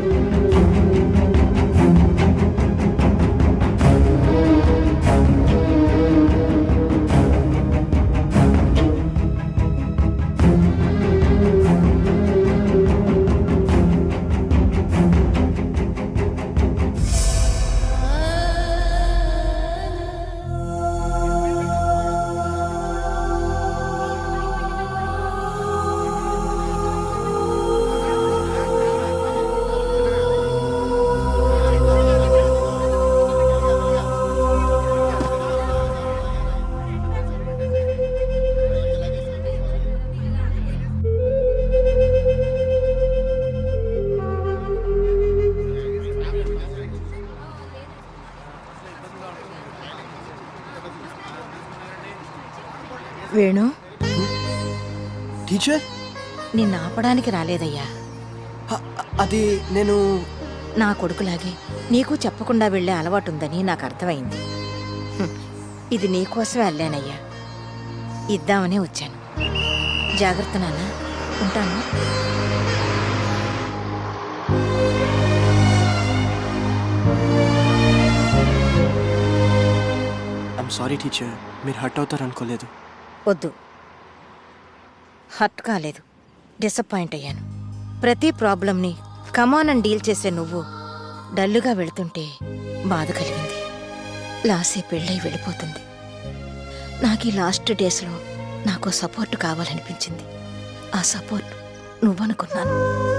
Speaker 13: వేణు
Speaker 2: టీచర్
Speaker 13: నిన్ను ఆపడానికి రాలేదయ్యా
Speaker 2: అది నేను
Speaker 13: నా కొడుకులాగే నీకు చెప్పకుండా వెళ్ళే అలవాటుందని నాకు అర్థమైంది హ్మ్. ఇది నీకోసమే వెళ్ళానయ్యా ఇద్దామనే వచ్చాను జాగ్రత్త నాన్న ఉంటాను
Speaker 2: ఐమ్ సారీ టీచర్ మీరు హర్ట్ అవుతారు అనుకోలేదు
Speaker 13: వద్దు హర్ట్ కాలేదు డిసప్పాయింట్ అయ్యాను ప్రతి ప్రాబ్లంని కమాన్ అని డీల్ చేసే నువ్వు డల్లుగా వెళ్తుంటే బాధ కలిగింది లాసే పెళ్ళై వెళ్ళిపోతుంది నాకు ఈ లాస్ట్ డేస్లో నాకు సపోర్ట్ కావాలనిపించింది ఆ సపోర్ట్ నువ్వనుకున్నాను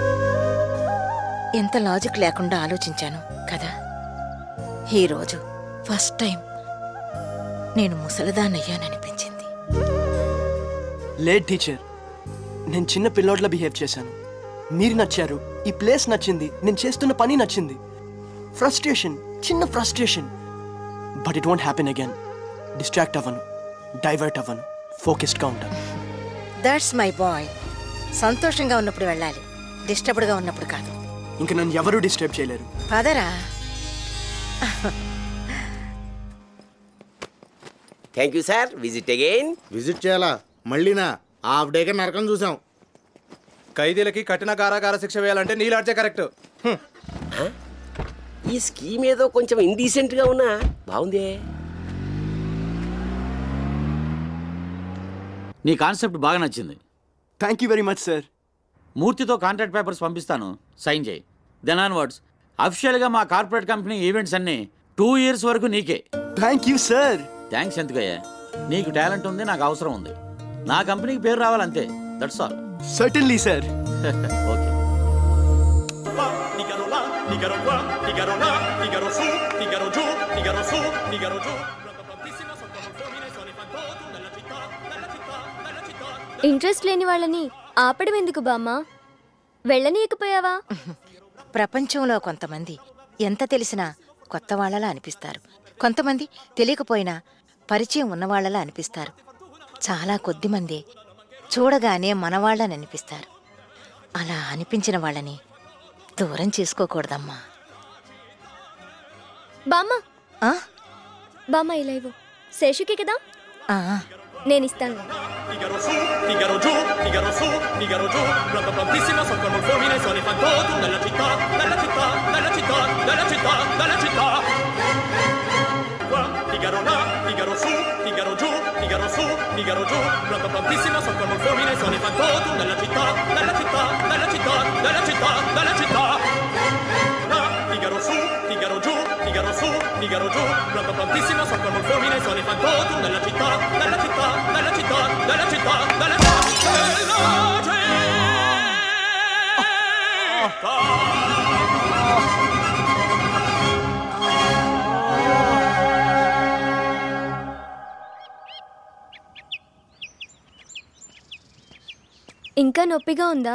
Speaker 13: ఎంత లాజిక్ లేకుండా ఆలోచించాను కదా ఈరోజు ఫస్ట్ టైం నేను ముసలిదాన్నయ్యాననిపించింది
Speaker 2: లేట్ టీచర్ నేను చిన్న పిల్లోడ్లా బిహేవ్ చేశాను మీరు నచ్చారు ఈ ప్లేస్ నచ్చింది నేను చేస్తున్న పని నచ్చింది ఫ్రస్ట్రేషన్ చిన్న frustration but it won't happen again distract అవ్వను డైవర్ట్ అవ్వను ఫోకస్డ్గా ఉంటాను
Speaker 13: దట్స్ మై బాయ్ సంతోషంగా ఉన్నప్పుడు వెళ్ళాలి డిస్టర్బ్డ్గా ఉన్నప్పుడు కాదు
Speaker 2: ఇంకా నన్ను ఎవరూ డిస్టర్బ్ చేయలేరు
Speaker 13: పదరా
Speaker 11: thank you sir visit again
Speaker 18: visit చేయాలా మళ్ళీనా హాఫ్ డేగా నరకం చూసాం
Speaker 19: ఖైదీలకి కఠిన కారాగార శిక్ష వేయాలంటే నీలాడ్చే కరెక్ట్
Speaker 11: ఈ స్కీమ్ ఏదో కొంచెం ఇండీసెంట్ గా ఉన్నా బాగుందే
Speaker 17: నీ కాన్సెప్ట్ బాగా నచ్చింది
Speaker 2: thank you very much sir
Speaker 17: మూర్తితో కాంట్రాక్ట్ పేపర్స్ పంపిస్తాను సైన్ చేయి దెన్ ఆన్వర్డ్స్ అఫిషియల్గా మా కార్పొరేట్ కంపెనీ ఈవెంట్స్ అన్ని టూ ఇయర్స్ వరకు నీకే
Speaker 2: థ్యాంక్ యూ సార్
Speaker 17: థ్యాంక్స్ ఎందుకయ్యా నీకు టాలెంట్ ఉంది నాకు అవసరం ఉంది నా కంపెనీకి పేరు రావాలంతే that's all
Speaker 2: certainly sir
Speaker 17: okay
Speaker 20: Figaro là, Figaro qua, Figaro là, Figaro su, Figaro giù, Figaro su, Figaro giù.
Speaker 8: Interest లేని వాళ్ళని ఆపడం ఎందుకు బామ్మ వెళ్ళనీయకపోయావా
Speaker 13: ప్రపంచంలో కొంతమంది ఎంత తెలిసినా కొత్త వాళ్ళలా అనిపిస్తారు కొంతమంది తెలియకపోయినా పరిచయం ఉన్నవాళ్ళలా అనిపిస్తారు చాలా కొద్ది మంది చూడగానే మనవాళ్ళని అనిపిస్తారు అలా అనిపించిన వాళ్ళని దూరం చేసుకోకూడదమ్మా
Speaker 8: బామ్మ
Speaker 13: ఆ?
Speaker 8: బామ్మ ఇలా ఇవ్వు శేషుకి కదా
Speaker 13: ఆ,
Speaker 8: నేను ఇస్తాను
Speaker 20: Figaro su, Figaro giù, Figaro su, Figaro giù. Pronto prontissimo, soccorro il fulmine, sono i fantotum della città, della città, della città, della città, della città. Qua, Figaro là, Figaro su, Figaro giù, Figaro su, Figaro giù. Pronto prontissimo, soccorro il fulmine, sono i fantotum della città, della città, della città, della città, della città. Là, Figaro su, Figaro giù, Figaro su, Figaro giù. Pronto prontissimo, soccorro il fulmine, sono i fantotum della città, della città, della città, della città, della città, della
Speaker 8: ఇంకా నొప్పిగా ఉందా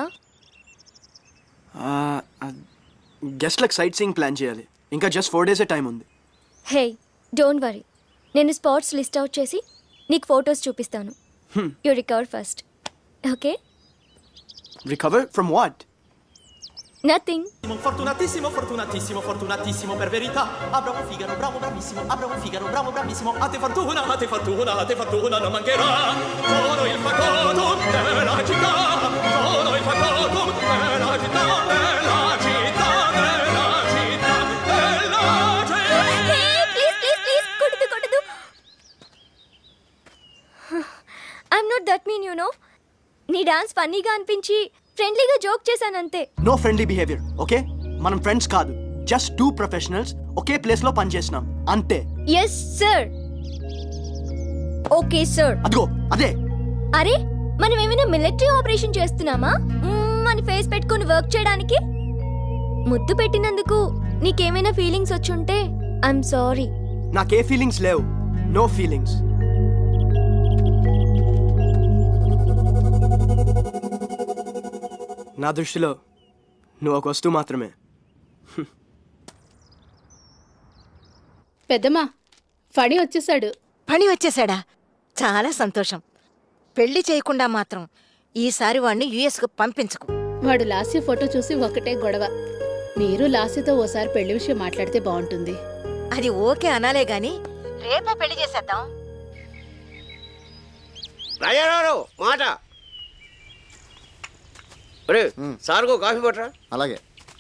Speaker 2: గెస్ట్లకు సైట్ సీయింగ్ ప్లాన్ చేయాలి ఇంకా జస్ట్ ఫోర్ డేసే టైం ఉంది
Speaker 8: హే డోంట్ వరీ నేను స్పాట్స్ లిస్ట్ అవుట్ చేసి నీకు ఫొటోస్ చూపిస్తాను
Speaker 2: Hmm.
Speaker 8: You recover first okay
Speaker 2: recover from what
Speaker 8: nothing
Speaker 20: Fortunatissimo, fortunatissimo, fortunatissimo per verità. Ah, bravo Figaro, bravo, bravissimo. Ah, bravo Figaro, bravo, bravissimo. A te fortuna, a te fortuna, a te fortuna non mancherà. Sono il factotum della città. Sono il factotum della città, della città, della città, della città.
Speaker 8: Please please please కొట్టదు కొట్టదు I'm not that mean you no నీ డాన్స్ ఫన్నీగా అనిపించి ఫ్రెండ్లీగా జోక్ చేశాను అంతే
Speaker 2: నో ఫ్రెండ్లీ బిహేవియర్ ఓకే మనం ఫ్రెండ్స్ కాదు జస్ట్ టూ ప్రొఫెషనల్స్ ఒకే ప్లేస్ లో పనిచేస్తున్నాం అంతే
Speaker 8: ఎస్ సార్ ఓకే సార్
Speaker 2: అదిగో అదే
Speaker 8: అరే మనం ఏమైనా మిలిటరీ ఆపరేషన్ చేస్తున్నామా మ్మ్ అని ఫేస్ పెట్టుకుని వర్క్ చేయడానికి ముద్దు పెట్టినందుకు నీకేమైనా ఫీలింగ్స్ వచ్చుంటే ఐఎమ్ సారీ
Speaker 2: నాకే ఫీలింగ్స్ లేవు నో ఫీలింగ్స్ నా దృష్టిలో నువ్వు ఒక వస్తువు మాత్రమే
Speaker 1: పెద్దమ్మా ఫణి వచ్చేసాడు
Speaker 13: పని వచ్చేసాడా చాలా సంతోషం పెళ్లి చేయకుండా మాత్రం ఈసారి వాడిని యుఎస్కు పంపించకు
Speaker 1: వాడు లాస్య ఫోటో చూసి ఒకటే గొడవ మీరు లాస్యతో ఓసారి పెళ్లి విషయం మాట్లాడితే బాగుంటుంది
Speaker 13: అది ఓకే అనాలే గాని రేపే పెళ్లి చేసేద్దాం
Speaker 11: రాజారావు మాట ఒరే సార్కో కాఫీ పట్టరా
Speaker 4: అలాగే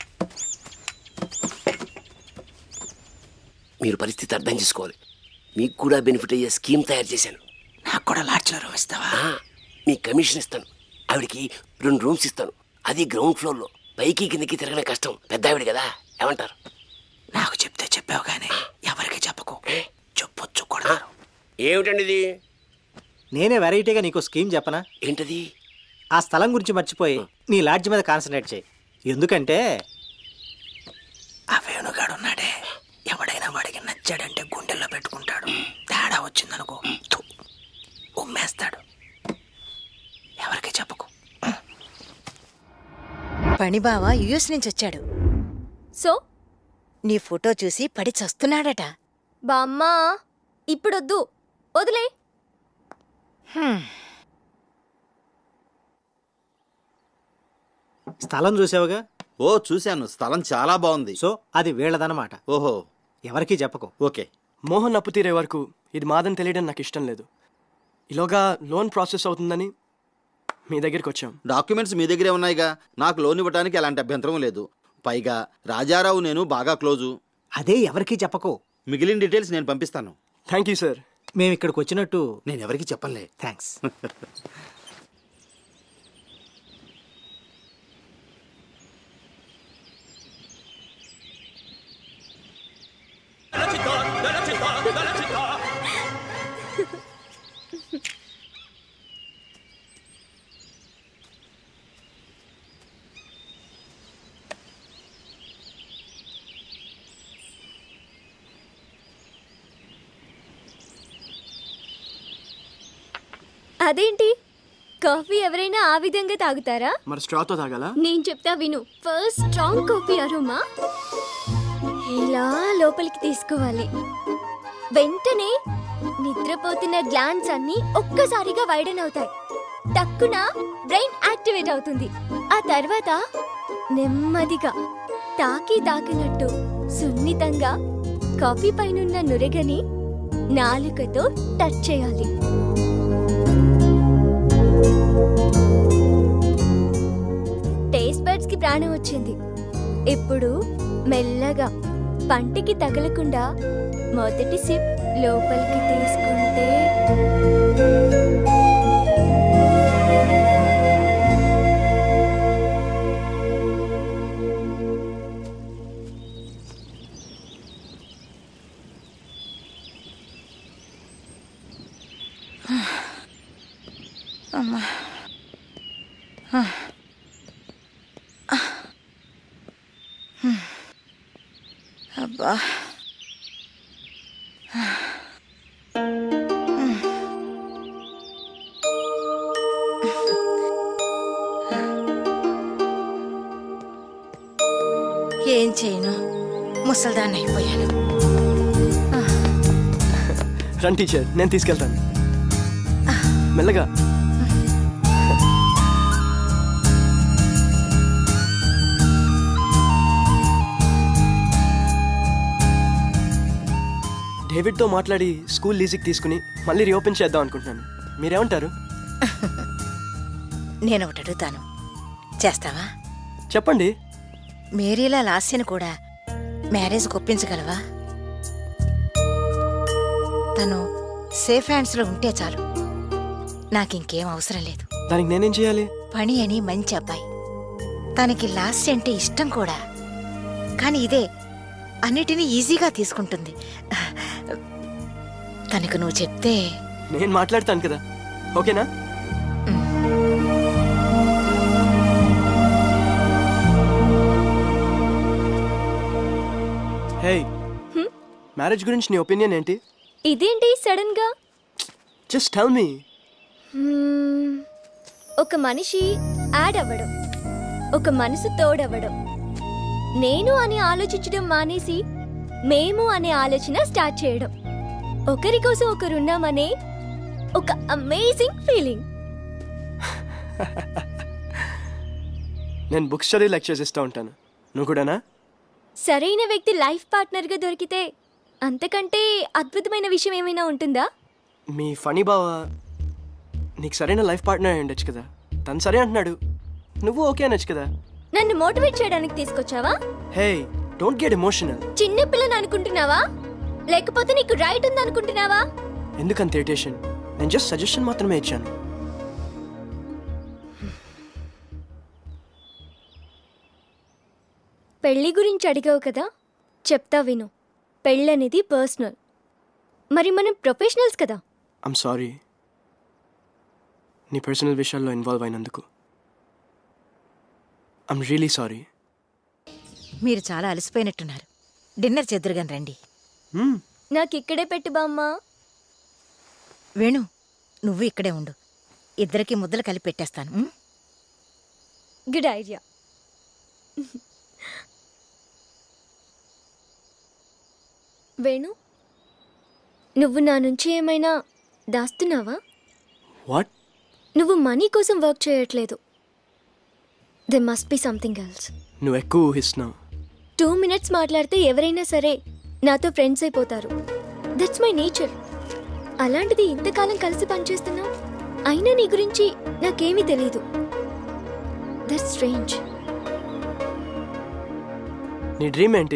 Speaker 11: మీరు పరిస్థితి అర్థం చేసుకోవాలి మీకు కూడా బెనిఫిట్ అయ్యే స్కీమ్ తయారు చేశాను
Speaker 5: నాకు కూడా లాడ్జ్లో రూమ్ ఇస్తావా
Speaker 11: ఆ, మీకు కమిషన్ ఇస్తాను ఆవిడకి రెండు రూమ్స్ ఇస్తాను అది గ్రౌండ్ ఫ్లోర్లో పైకి కిందకి తిరగడం కష్టం పెద్ద ఆవిడ కదా ఏమంటారు
Speaker 5: నాకు చెప్తే చెప్పావు కానీ ఎవరికి చెప్పకు
Speaker 11: ఏమిటండి ఇది
Speaker 10: నేనే వెరైటీగా నీకు స్కీమ్ చెప్పనా
Speaker 11: ఏంటది
Speaker 10: ఆ స్థలం గురించి మర్చిపోయి నీ లాడ్జ్ మీద కాన్సన్ట్రేట్ చేయి ఎందుకంటే ఆ వేణుగాడు ఉన్నాడే ఎవడైనా వాడికి నచ్చాడంటే గుండెల్లో పెట్టుకుంటాడు తేడా వచ్చిందనుకో థు, ఉమ్మేస్తాడు ఎవరికి చెప్పకు
Speaker 13: పని బావ యుఎస్ నుంచి వచ్చాడు
Speaker 8: సో
Speaker 13: నీ ఫోటో చూసి పడి చస్తున్నాడట
Speaker 8: బామ్మా ఇప్పుడొద్దు వదిలే
Speaker 10: స్థలం చూసావుగా
Speaker 18: ఓ చూశాను స్థలం చాలా బాగుంది
Speaker 10: సో అది వీళ్ళదన్నమాట
Speaker 18: ఓహో
Speaker 10: ఎవరికి చెప్పకు
Speaker 18: ఓకే
Speaker 2: మోహన్ అప్పు తీరే వరకు ఇది మాదని తెలియడం నాకు ఇష్టం లేదు ఈలోగా లోన్ ప్రాసెస్ అవుతుందని మీ దగ్గరికి వచ్చాం
Speaker 18: డాక్యుమెంట్స్ మీ దగ్గరే ఉన్నాయిగా నాకు లోన్ ఇవ్వడానికి ఎలాంటి అభ్యంతరం లేదు పైగా రాజారావు నేను బాగా క్లోజు
Speaker 10: అదే ఎవరికి చెప్పకు
Speaker 18: మిగిలిన డీటెయిల్స్ నేను పంపిస్తాను
Speaker 2: థ్యాంక్ యూ సార్
Speaker 10: మేము ఇక్కడికి వచ్చినట్టు
Speaker 18: నేను ఎవరికి చెప్పలే
Speaker 10: థ్యాంక్స్
Speaker 8: అదేంటి కాఫీ ఎవరైనా ఆ విధంగా తాగుతారా
Speaker 2: మరి స్ట్రాతో తాగాలా
Speaker 8: నేను చెప్తా విను ఫస్ట్ స్ట్రాంగ్ కాఫీ అరోమా ఇలా లోపలికి తీసుకోవాలి వెంటనే నిద్రపోతున్న గ్లాన్స్ అన్ని ఒక్కసారిగా వైడన్ అవుతాయి టక్కున బ్రెయిన్ యాక్టివేట్ అవుతుంది ఆ తర్వాత నెమ్మదిగా తాకి తాకినట్టు సున్నితంగా కాఫీ పైనున్న నురగని నాలుకతో టచ్ చేయాలి టేస్ట్ బడ్స్ కి ప్రాణం వచ్చింది ఇప్పుడు మెల్లగా పంటికి తగలకుండా మొదటి సిప్ లోపలికి తీసుకుంటే
Speaker 13: అమ్మా అబ్బా ఏం చేయను ముసల్దాన్ని అయిపోయాను
Speaker 2: రన్ టీచర్ నేను తీసుకెళ్తాను మెల్లగా డేవిడ్తో మాట్లాడి స్కూల్ లీజుకి తీసుకుని మళ్ళీ రీఓపెన్ చేద్దాం అనుకుంటున్నాను మీరేమంటారు
Speaker 13: నేను ఒకటి అడుగుతాను చేస్తావా
Speaker 2: చెప్పండి
Speaker 13: మేరీలా లాస్యను కూడా మ్యారేజ్ ఒప్పించగలవా తను సేఫ్ హ్యాండ్స్లో ఉంటే చాలు నాకింకేం అవసరం లేదు
Speaker 2: దానికి నేనేం చేయాలి
Speaker 13: పని అని మంచి అబ్బాయి తనకి లాస్య అంటే ఇష్టం కూడా కానీ ఇదే అన్నిటినీ ఈజీగా తీసుకుంటుంది తనకు నువ్వు చెప్తే
Speaker 2: నేను మాట్లాడతాను కదా ఓకేనా హే మ్యారేజ్ గురించి నీ ఒపీనియన్ ఏంటి
Speaker 8: ఇదేంటి సడన్ గా
Speaker 2: జస్ట్ టెల్ మీ
Speaker 8: Hmm, ఒక మనిషి యాడ్ అవ్వడం ఒక మనసు తోడవ్వడం నేను అని ఆలోచించడం మానేసి మేము అనే ఆలోచన స్టార్ట్ చేయడం ఒకరి కోసం ఒకరున్నామనే ఒక అమేజింగ్ ఫీలింగ్
Speaker 2: నేను బుక్స్ చదివి లెక్చర్స్ ఇస్తూ ఉంటాను నువ్వు కూడానా
Speaker 8: సరైన వ్యక్తి లైఫ్ పార్ట్నర్గా దొరికితే అంతకంటే అద్భుతమైన విషయం ఏమైనా ఉంటుందా
Speaker 2: మీ ఫనీ బావ నీకు సరైన లైఫ్ పార్ట్నర్ అయి ఉండొచ్చు కదా తను సరే అంటున్నాడు నువ్వు ఓకే అనొచ్చు కదా
Speaker 8: నన్ను మోటివేట్ చేయడానికి తీసుకొచ్చావా
Speaker 2: హే డోంట్ గెట్ ఎమోషనల్
Speaker 8: చిన్న పిల్లని అనుకుంటున్నావా లేకపోతే నీకు రైట్ ఉంది అనుకుంటున్నావా
Speaker 2: ఎందుకంత ఇరిటేషన్ నేను జస్ట్ సజెషన్ మాత్రమే ఇచ్చాను
Speaker 8: పెళ్లి గురించి అడిగావు కదా చెప్తా విను పెళ్ళనేది పర్సనల్ మరి మనం ప్రొఫెషనల్స్ కదా
Speaker 2: ఐమ్ సారీ నీ పర్సనల్ విషయాల్లో ఇన్వాల్వ్ అయినందుకు ఐమ్ రియలీ సారీ
Speaker 13: మీరు చాలా అలసిపోయినట్టున్నారు డిన్నర్ చెద్దురుగాని రండి
Speaker 8: నాకు ఇక్కడే పెట్టు బామ్మ
Speaker 13: వేణు నువ్వు ఇక్కడే ఉండు ఇద్దరికి ముద్దలు కలిపి పెట్టేస్తాను ఉం?
Speaker 8: గుడ్ ఐడియా వేణు నువ్వు నా నుంచి ఏమైనా దాస్తున్నావా
Speaker 2: వాట్
Speaker 8: నువ్వు మనీ కోసం వర్క్ చేయట్లేదు they must be something else
Speaker 2: నువ్వు ఎక్కువ ఊహిస్తున్నావు
Speaker 8: టూ మినిట్స్ మాట్లాడితే ఎవరైనా సరే నాతో ఫ్రెండ్స్ అయిపోతారు దట్స్ మై నేచర్ అలాంటిది ఇంతకాలం కలిసి పనిచేస్తున్నాం అయినా నీ గురించి నాకేమీ తెలియదు దట్స్ స్ట్రేంజ్
Speaker 2: నీ డ్రీమ్ ఏంటి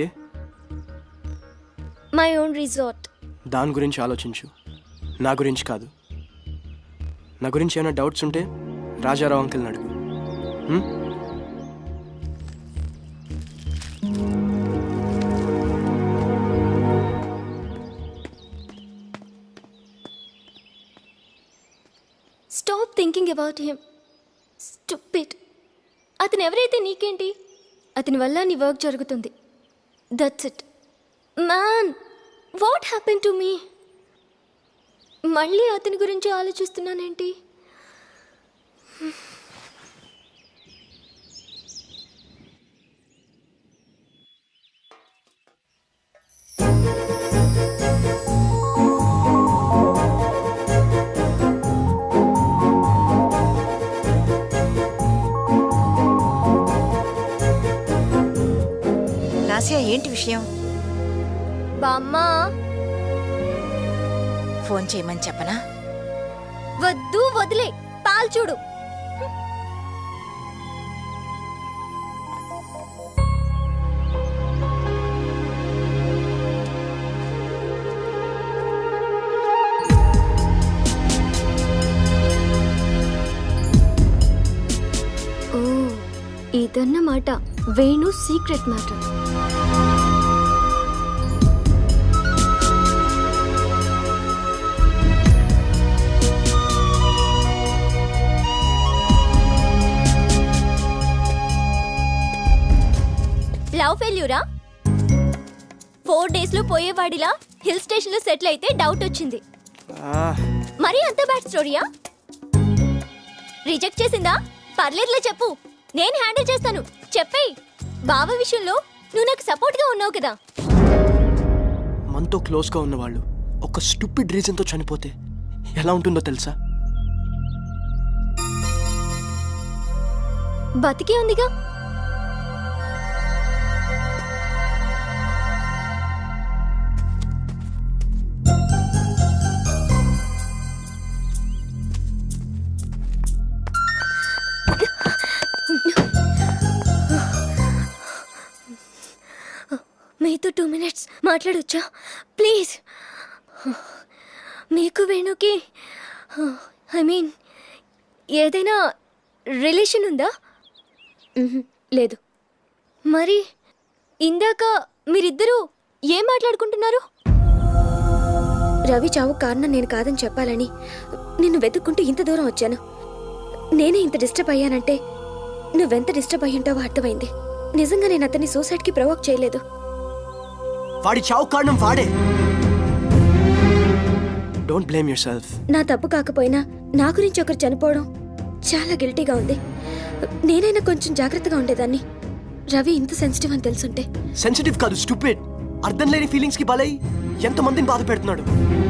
Speaker 8: మై ఓన్ రిసార్ట్
Speaker 2: దాని గురించి ఆలోచించు నా గురించి కాదు నా గురించి ఏమైనా డౌట్స్ ఉంటే రాజారావు అంకుల్ని అడుగు హ్మ్?
Speaker 8: Stop thinking about him stupid అతను ఎవరైతే నీకేంటి అతని వల్ల నీ వర్క్ జరుగుతుంది that's it man what happen to me మళ్ళీ అతని గురించి ఆలోచిస్తున్నానేంటి
Speaker 13: లాస్యా ఏంటి విషయం
Speaker 8: బామ్మా
Speaker 13: ఫోన్ చేయమని చెప్పనా
Speaker 8: వద్దు వదిలే పాలు చూడు ఓ ఇదన్నమాట వేణు సీక్రెట్ మ్యాటర్ లవ్ ఫెయిల్యూరా ఫోర్ డేస్ లో పోయేవాడిలా హిల్ స్టేషన్ లో సెటిల్ అయితే డౌట్ వచ్చింది మరి అంత బ్యాడ్ స్టోరీయా రిజెక్ట్ చేసిందా పర్లేదులే చెప్పు నేను హ్యాండిల్ చేస్తాను చెప్పేయ్ బావ విషయంలో నువ్వు నాకు సపోర్ట్ గా ఉన్నావు కదా
Speaker 2: మనతో క్లోజ్గా ఉన్నవాళ్ళు ఒక స్టూపిడ్ రీజన్తో చనిపోతే ఎలా ఉంటుందో తెలుసా
Speaker 8: బతికే ఉందిగా మీతో టూ మినిట్స్ మాట్లాడొచ్చా ప్లీజ్ మీకు వేణుకి ఐ మీన్ ఏదైనా రిలేషన్ ఉందా మ్హూ, లేదు మరి ఇందాక మీరిద్దరూ ఏం మాట్లాడుకుంటున్నారు రవి చావు కారణం నేను కాదని చెప్పాలని నిన్ను వెతుక్కుంటూ ఇంత దూరం వచ్చాను నేనే ఇంత డిస్టర్బ్ అయ్యానంటే నువ్వెంత డిస్టర్బ్ అయ్యుంటావో అర్థమైంది నిజంగా నేను అతన్ని సూసైడ్కి ప్రవోక్ చేయలేదు
Speaker 2: వాడి చావు కారణం వాడే డోంట్ బ్లేమ్ యూర్ సెల్ఫ్
Speaker 8: నా తప్పు కాకపోయినా నా గురించి ఒకరు చనిపోవడం చాలా గిల్టీగా ఉంది నేనైనా కొంచెం జాగ్రత్తగా ఉండేదాన్ని రవి ఇంత సెన్సిటివ్ అని తెలుసుంటే
Speaker 2: సెన్సిటివ్ కాదు స్టూపిడ్ అర్థం లేని ఫీలింగ్స్ కి బలై ఎంతమందిని బాధ పెడుతున్నాడు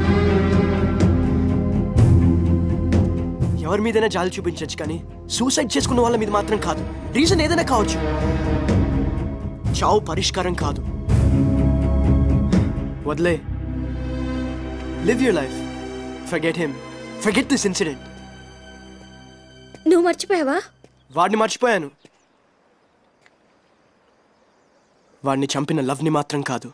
Speaker 2: ఎవరి మీదైనా జాలి చూపించవచ్చు కానీ సూసైడ్ చేసుకున్న వాళ్ళ మీద మాత్రం కాదు రీజన్ ఏదైనా కావచ్చు చావు పరిష్కారం కాదు వదిలే live your life forget him forget this incident
Speaker 8: నువ్వు మర్చిపోయావా
Speaker 2: వాడిని మర్చిపోయాను వాడిని చంపిన లవ్ని మాత్రం కాదు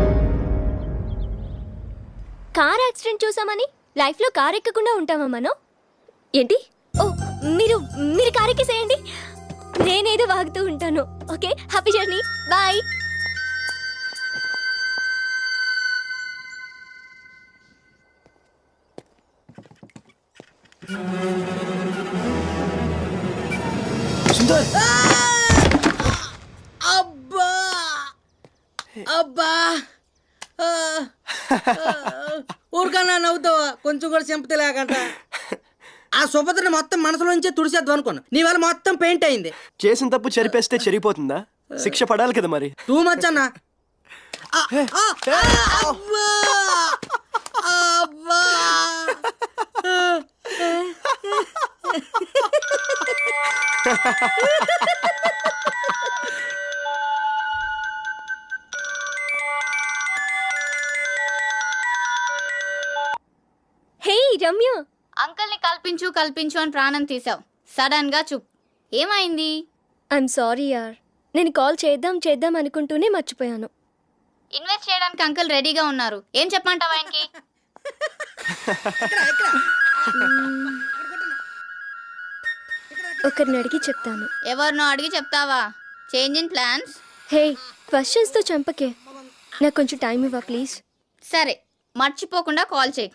Speaker 8: కార్ యాక్సిడెంట్ చూసామని లైఫ్లో కార్ ఎక్కకుండా ఉంటామా మనం ఏంటి ఓ మీరు మీరు కార్ ఎక్కేసేయండి నేనేదో వాగుతూ ఉంటాను okay happy journey bye
Speaker 2: Sundar
Speaker 16: అబ్బా అబ్బా ఆ, ఆ, ఊరికన్నా నవ్వుతావా కొంచెం కూడా సింపతి లేకంట ఆ సుభద్రని మొత్తం మనసులోంచే తుడిసేద్దాం అనుకున్నా నీ వల్ల మొత్తం పెయింట్ అయింది
Speaker 2: చేసిన తప్పు చెరిపేస్తే చెరిపోతుందా శిక్ష పడాలి కదా మరి
Speaker 16: టూ మచ్ అన్నా ఆ, ఆ, ఆ, అబ్బా అబ్బా
Speaker 8: హే రమ్య
Speaker 9: అంకల్ని కల్పించు కల్పించు అని ప్రాణం తీసావు సడన్ గా చూప్ ఏమైంది
Speaker 8: ఐఎమ్ సారీ యార్ నేను కాల్ చేద్దాం చేద్దాం అనుకుంటూనే మర్చిపోయాను
Speaker 9: ఇన్వెస్ట్ చేయడానికి అంకుల్ రెడీగా ఉన్నారు ఏం చెప్పమంటావు ఆయనకి
Speaker 8: ఒకరిని అడిగి చెప్తాను
Speaker 9: ఎవరినో అడిగి చెప్తావా చేంజ్ ఇన్ ప్లాన్స్
Speaker 8: హే క్వశ్చన్స్తో చంపకే నాకు కొంచెం టైం ఇవ్వ ప్లీజ్
Speaker 9: సరే మర్చిపోకుండా కాల్ చేయి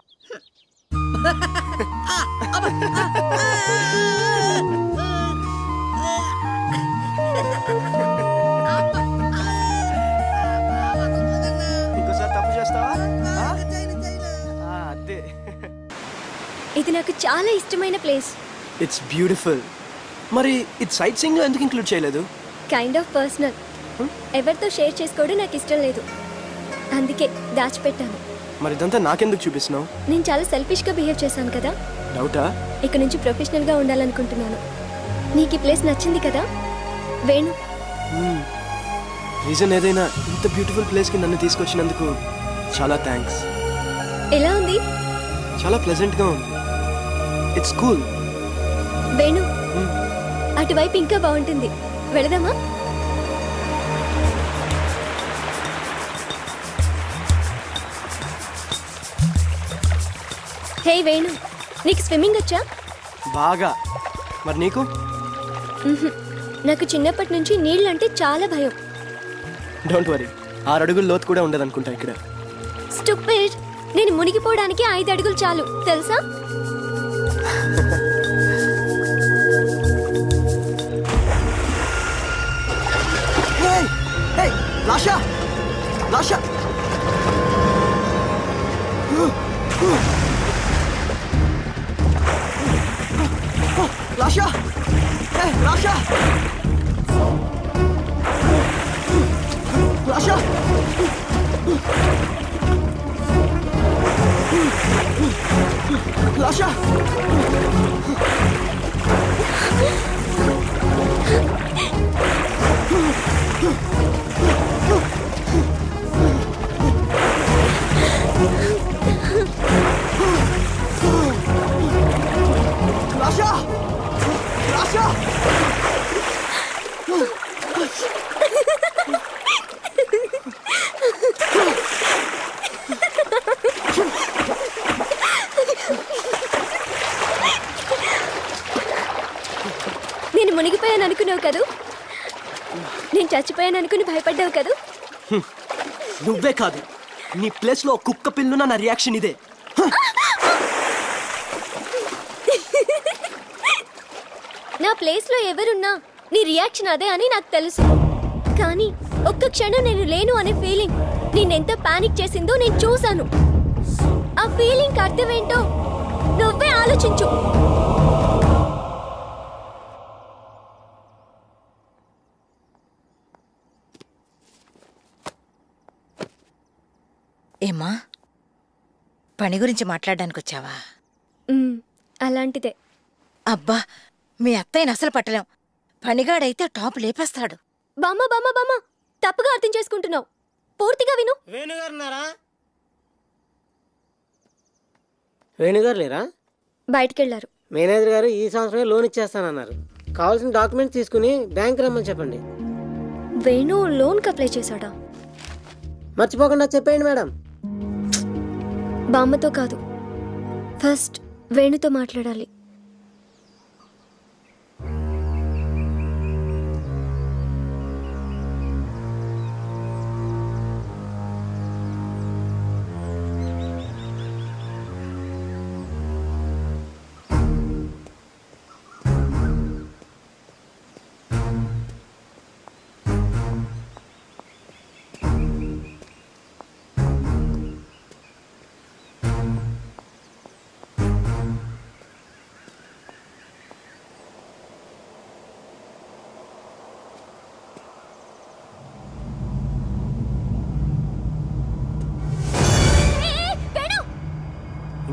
Speaker 2: ఇంకోసారి తప్పు చేస్తావా ఆ? ఆ, అదే
Speaker 8: ఇది నాకు చాలా ఇష్టమైన ప్లేస్
Speaker 2: ఇట్స్ బ్యూటిఫుల్ మరి ఇది సైట్ సింగ్ ఎందుకు ఇంక్లూడ్ చేయలేదు
Speaker 8: కైండ్ ఆఫ్ పర్సనల్ ఎవరితో షేర్ చేసుకోవడం నాకు ఇష్టం లేదు అందుకే దాచిపెట్టాను
Speaker 2: మరి ఇదంతా నాకెందుకు చూపిస్తున్నావు
Speaker 8: నేను చాలా సెల్ఫిష్గా బిహేవ్ చేశాను కదా
Speaker 2: డౌటా
Speaker 8: ఇక నుంచి ప్రొఫెషనల్గా ఉండాలనుకుంటున్నాను నీకు ఈ ప్లేస్ నచ్చింది కదా వేణు
Speaker 2: రీజన్ ఏదైనా ఇంత బ్యూటిఫుల్ ప్లేస్కి నన్ను తీసుకొచ్చినందుకు చాలా థ్యాంక్స్
Speaker 8: ఎలా ఉంది
Speaker 2: చాలా ప్లెజెంట్గా ఉంది ఇట్స్ కూల్
Speaker 8: వేణు అటువైపు ఇంకా బాగుంటుంది వెళదామా హే వేణు నీకు స్విమ్మింగ్ వచ్చా
Speaker 2: బాగా మరి నీకు
Speaker 8: మ్హూ. నాకు చిన్నప్పటి నుంచి నీళ్ళంటే చాలా భయం
Speaker 2: డోంట్ వరీ ఆరు అడుగుల లోతు కూడా ఉండదు అనుకుంటా ఇక్కడ
Speaker 8: స్టూపిడ్ నేను మునిగిపోవడానికి ఐదు అడుగులు చాలు తెలుసా
Speaker 2: లాషా లాషా లాషా ఏ లాషా లాషా లాషా లాషా లాషా
Speaker 8: నేను మునిగిపోయాను అనుకున్నావు కదూ నేను చచ్చిపోయాను అనుకుని భయపడ్డావు కదూ
Speaker 2: నువ్వే కాదు నీ ప్లేస్లో ఒక కుక్క పిల్లున నా రియాక్షన్ ఇదే
Speaker 8: నా ప్లేస్లో ఎవరున్నా నీ రియాక్షన్ అదే అని నాకు తెలుసు కానీ ఒక్క క్షణం నేను లేను అనే ఫీలింగ్ నేనెంత పానిక్ చేసిందో నేను చూశాను ఆ ఫీలింగ్ అర్థమేంటో నువ్వే ఆలోచించు
Speaker 13: ఏమ్మా పని గురించి మాట్లాడడానికి వచ్చావా
Speaker 8: మ్, అలాంటిదే
Speaker 13: అబ్బా మీ అత్తయ్యని అసలు పట్టలేం పనిగాడైతే టాప్ లేపేస్తాడు
Speaker 8: బామ్మ బామ్మ బామ్మ తప్పుగా అర్థం చేసుకుంటున్నావు పూర్తిగా విను
Speaker 16: వేణుగారు ఉన్నారా వేణుగారు లేరా
Speaker 8: బయటికెళ్లారు
Speaker 16: మేనేజర్ గారు ఈ సంవత్సరమే లోన్ ఇచ్చేస్తానన్నారు కావాల్సిన డాక్యుమెంట్స్ తీసుకుని బ్యాంక్ రమ్మని చెప్పండి
Speaker 8: వేణు లోన్కి అప్లై చేశాడా
Speaker 16: మర్చిపోకుండా చెప్పేయండి మేడం
Speaker 8: బామ్మతో కాదు ఫస్ట్ వేణుతో మాట్లాడాలి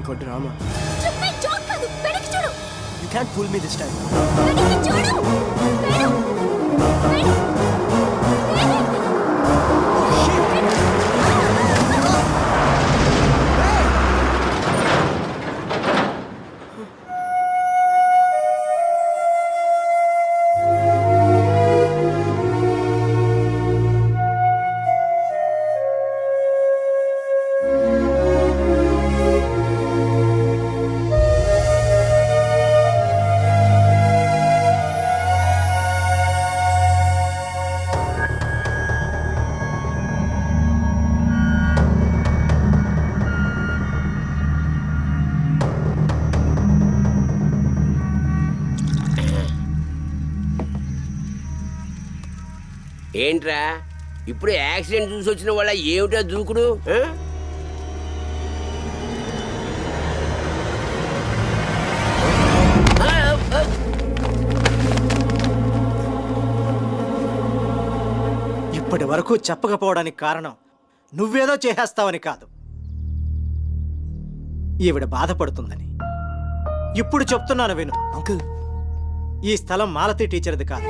Speaker 2: ఇంకో డ్రామా
Speaker 8: చుప్పే జోక్ కాదు వెనక్కి చూడు
Speaker 2: you can fool me this time
Speaker 8: వెనక్కి చూడు వేణు వేణు
Speaker 11: ఏంట్రా ఇప్పుడు యాక్సిడెంట్ చూసి వచ్చిన వాళ్ళ ఏమిటా దూకుడు ఆ?
Speaker 10: ఇప్పటి వరకు చెప్పకపోవడానికి కారణం నువ్వేదో చేసేస్తావని కాదు ఈవిడ బాధపడుతుందని ఇప్పుడు చెప్తున్నాను విను అంకుల్ ఈ స్థలం మాలతి టీచర్ది కాదు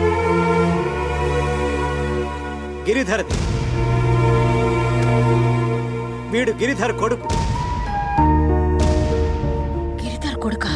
Speaker 10: గిరిధర్ది వీడు గిరిధర్ కొడుకు
Speaker 13: గిరిధర్ కొడుకా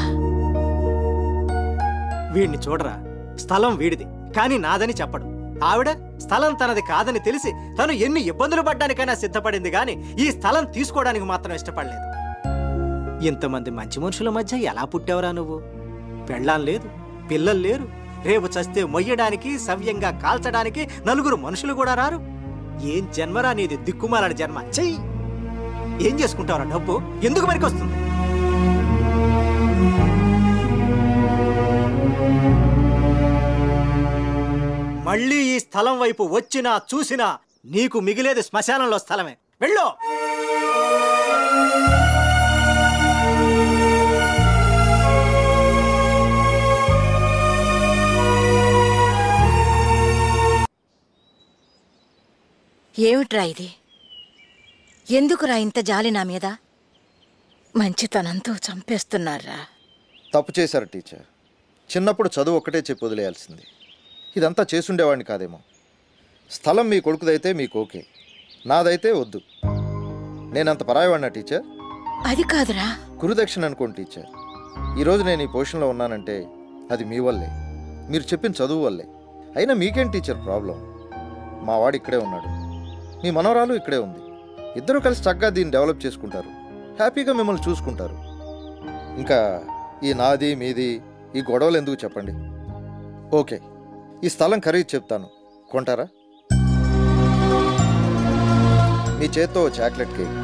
Speaker 10: వీడిని చూడరా స్థలం వీడిది కానీ నాదని చెప్పడు ఆవిడ స్థలం తనది కాదని తెలిసి తను ఎన్ని ఇబ్బందులు పడ్డానికైనా సిద్ధపడింది గాని ఈ స్థలం తీసుకోవడానికి మాత్రం ఇష్టపడలేదు ఇంతమంది మంచి మనుషుల మధ్య ఎలా పుట్టావురా నువ్వు పెళ్ళాం లేదు పిల్లలు లేరు రేపు చస్తే మొయ్యడానికి సవ్యంగా కాల్చడానికి నలుగురు మనుషులు కూడా రారు ఏం జన్మరా నీది దిక్కుమాలని జన్మ చెయ్యి ఏం చేసుకుంటావురా డబ్బు ఎందుకు పనికొస్తుంది మళ్ళీ ఈ స్థలం వైపు వచ్చినా చూసినా నీకు మిగిలేది శ్మశానంలో స్థలమే వెళ్ళు
Speaker 13: ఏమిట్రా ఇది ఎందుకురా ఇంత జాలి నా మీద మంచితనంతో చంపేస్తున్నారా
Speaker 3: తప్పు చేశారు టీచర్ చిన్నప్పుడు చదువు ఒక్కటే చెప్పి వదిలేయాల్సింది ఇదంతా చేసుండేవాడిని కాదేమో స్థలం మీ కొడుకుదైతే మీకు ఓకే నాదైతే వద్దు నేనంత పరాయవాడినా టీచర్
Speaker 13: అది కాదురా
Speaker 3: గురుదక్షిణ అనుకోండి టీచర్ ఈరోజు నేను ఈ పొజిషన్లో ఉన్నానంటే అది మీ వల్లే మీరు చెప్పిన చదువు వల్లే అయినా మీకేం టీచర్ ప్రాబ్లం మా వాడు ఇక్కడే ఉన్నాడు మీ మనవరాలు ఇక్కడే ఉంది ఇద్దరు కలిసి చక్కగా దీన్ని డెవలప్ చేసుకుంటారు హ్యాపీగా మిమ్మల్ని చూసుకుంటారు ఇంకా ఈ నాది మీది ఈ గొడవలు ఎందుకు చెప్పండి ఓకే ఈ స్థలం ఖరీదు చెప్తాను కొంటారా మీ చేత్తో ఓ చాక్లెట్ కేక్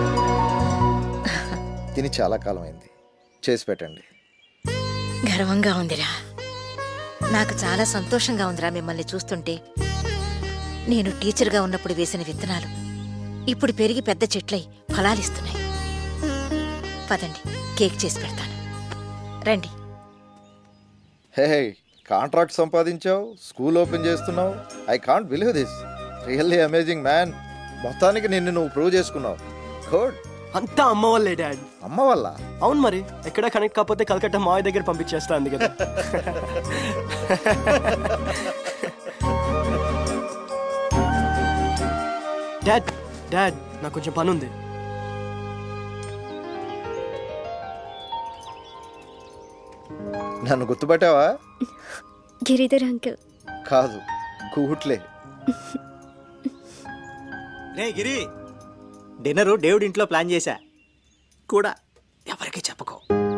Speaker 3: తిని చాలా కాలం అయింది చేసి పెట్టండి
Speaker 13: గర్వంగా ఉందిరా నాకు చాలా సంతోషంగా ఉందిరా మిమ్మల్ని చూస్తుంటే నేను టీచర్గా ఉన్నప్పుడు వేసిన విత్తనాలు ఇప్పుడు పెరిగి పెద్ద చెట్లై ఫలాలిస్తున్నాయి పదండి కేక్ చేసి పెడతాను రండి
Speaker 3: హే కాంట్రాక్ట్ సంపాదించావు స్కూల్ ఓపెన్ చేస్తున్నావు I can't believe this really amazing man మొత్తానికి నిన్ను నువ్వు ప్రూవ్ చేసుకున్నావు గుడ్
Speaker 2: అంతా అమ్మ వల్లే డాడ్
Speaker 3: అమ్మ వల్ల
Speaker 2: అవును మరి ఎక్కడ కనెక్ట్ కాకపోతే కలకత్తా మావయ్య దగ్గర పంపించేస్తా అంది కదా డాడ్ డాడ్ నాకు కొంచెం పని ఉంది
Speaker 3: నన్ను గుర్తుపట్టావా
Speaker 8: గిరిధర్ అంకుల్
Speaker 3: కాదు కూట్లే
Speaker 10: రే గిరి డిన్నరు డేవిడ్ ఇంట్లో ప్లాన్ చేశా కూడా ఎవరికి చెప్పకో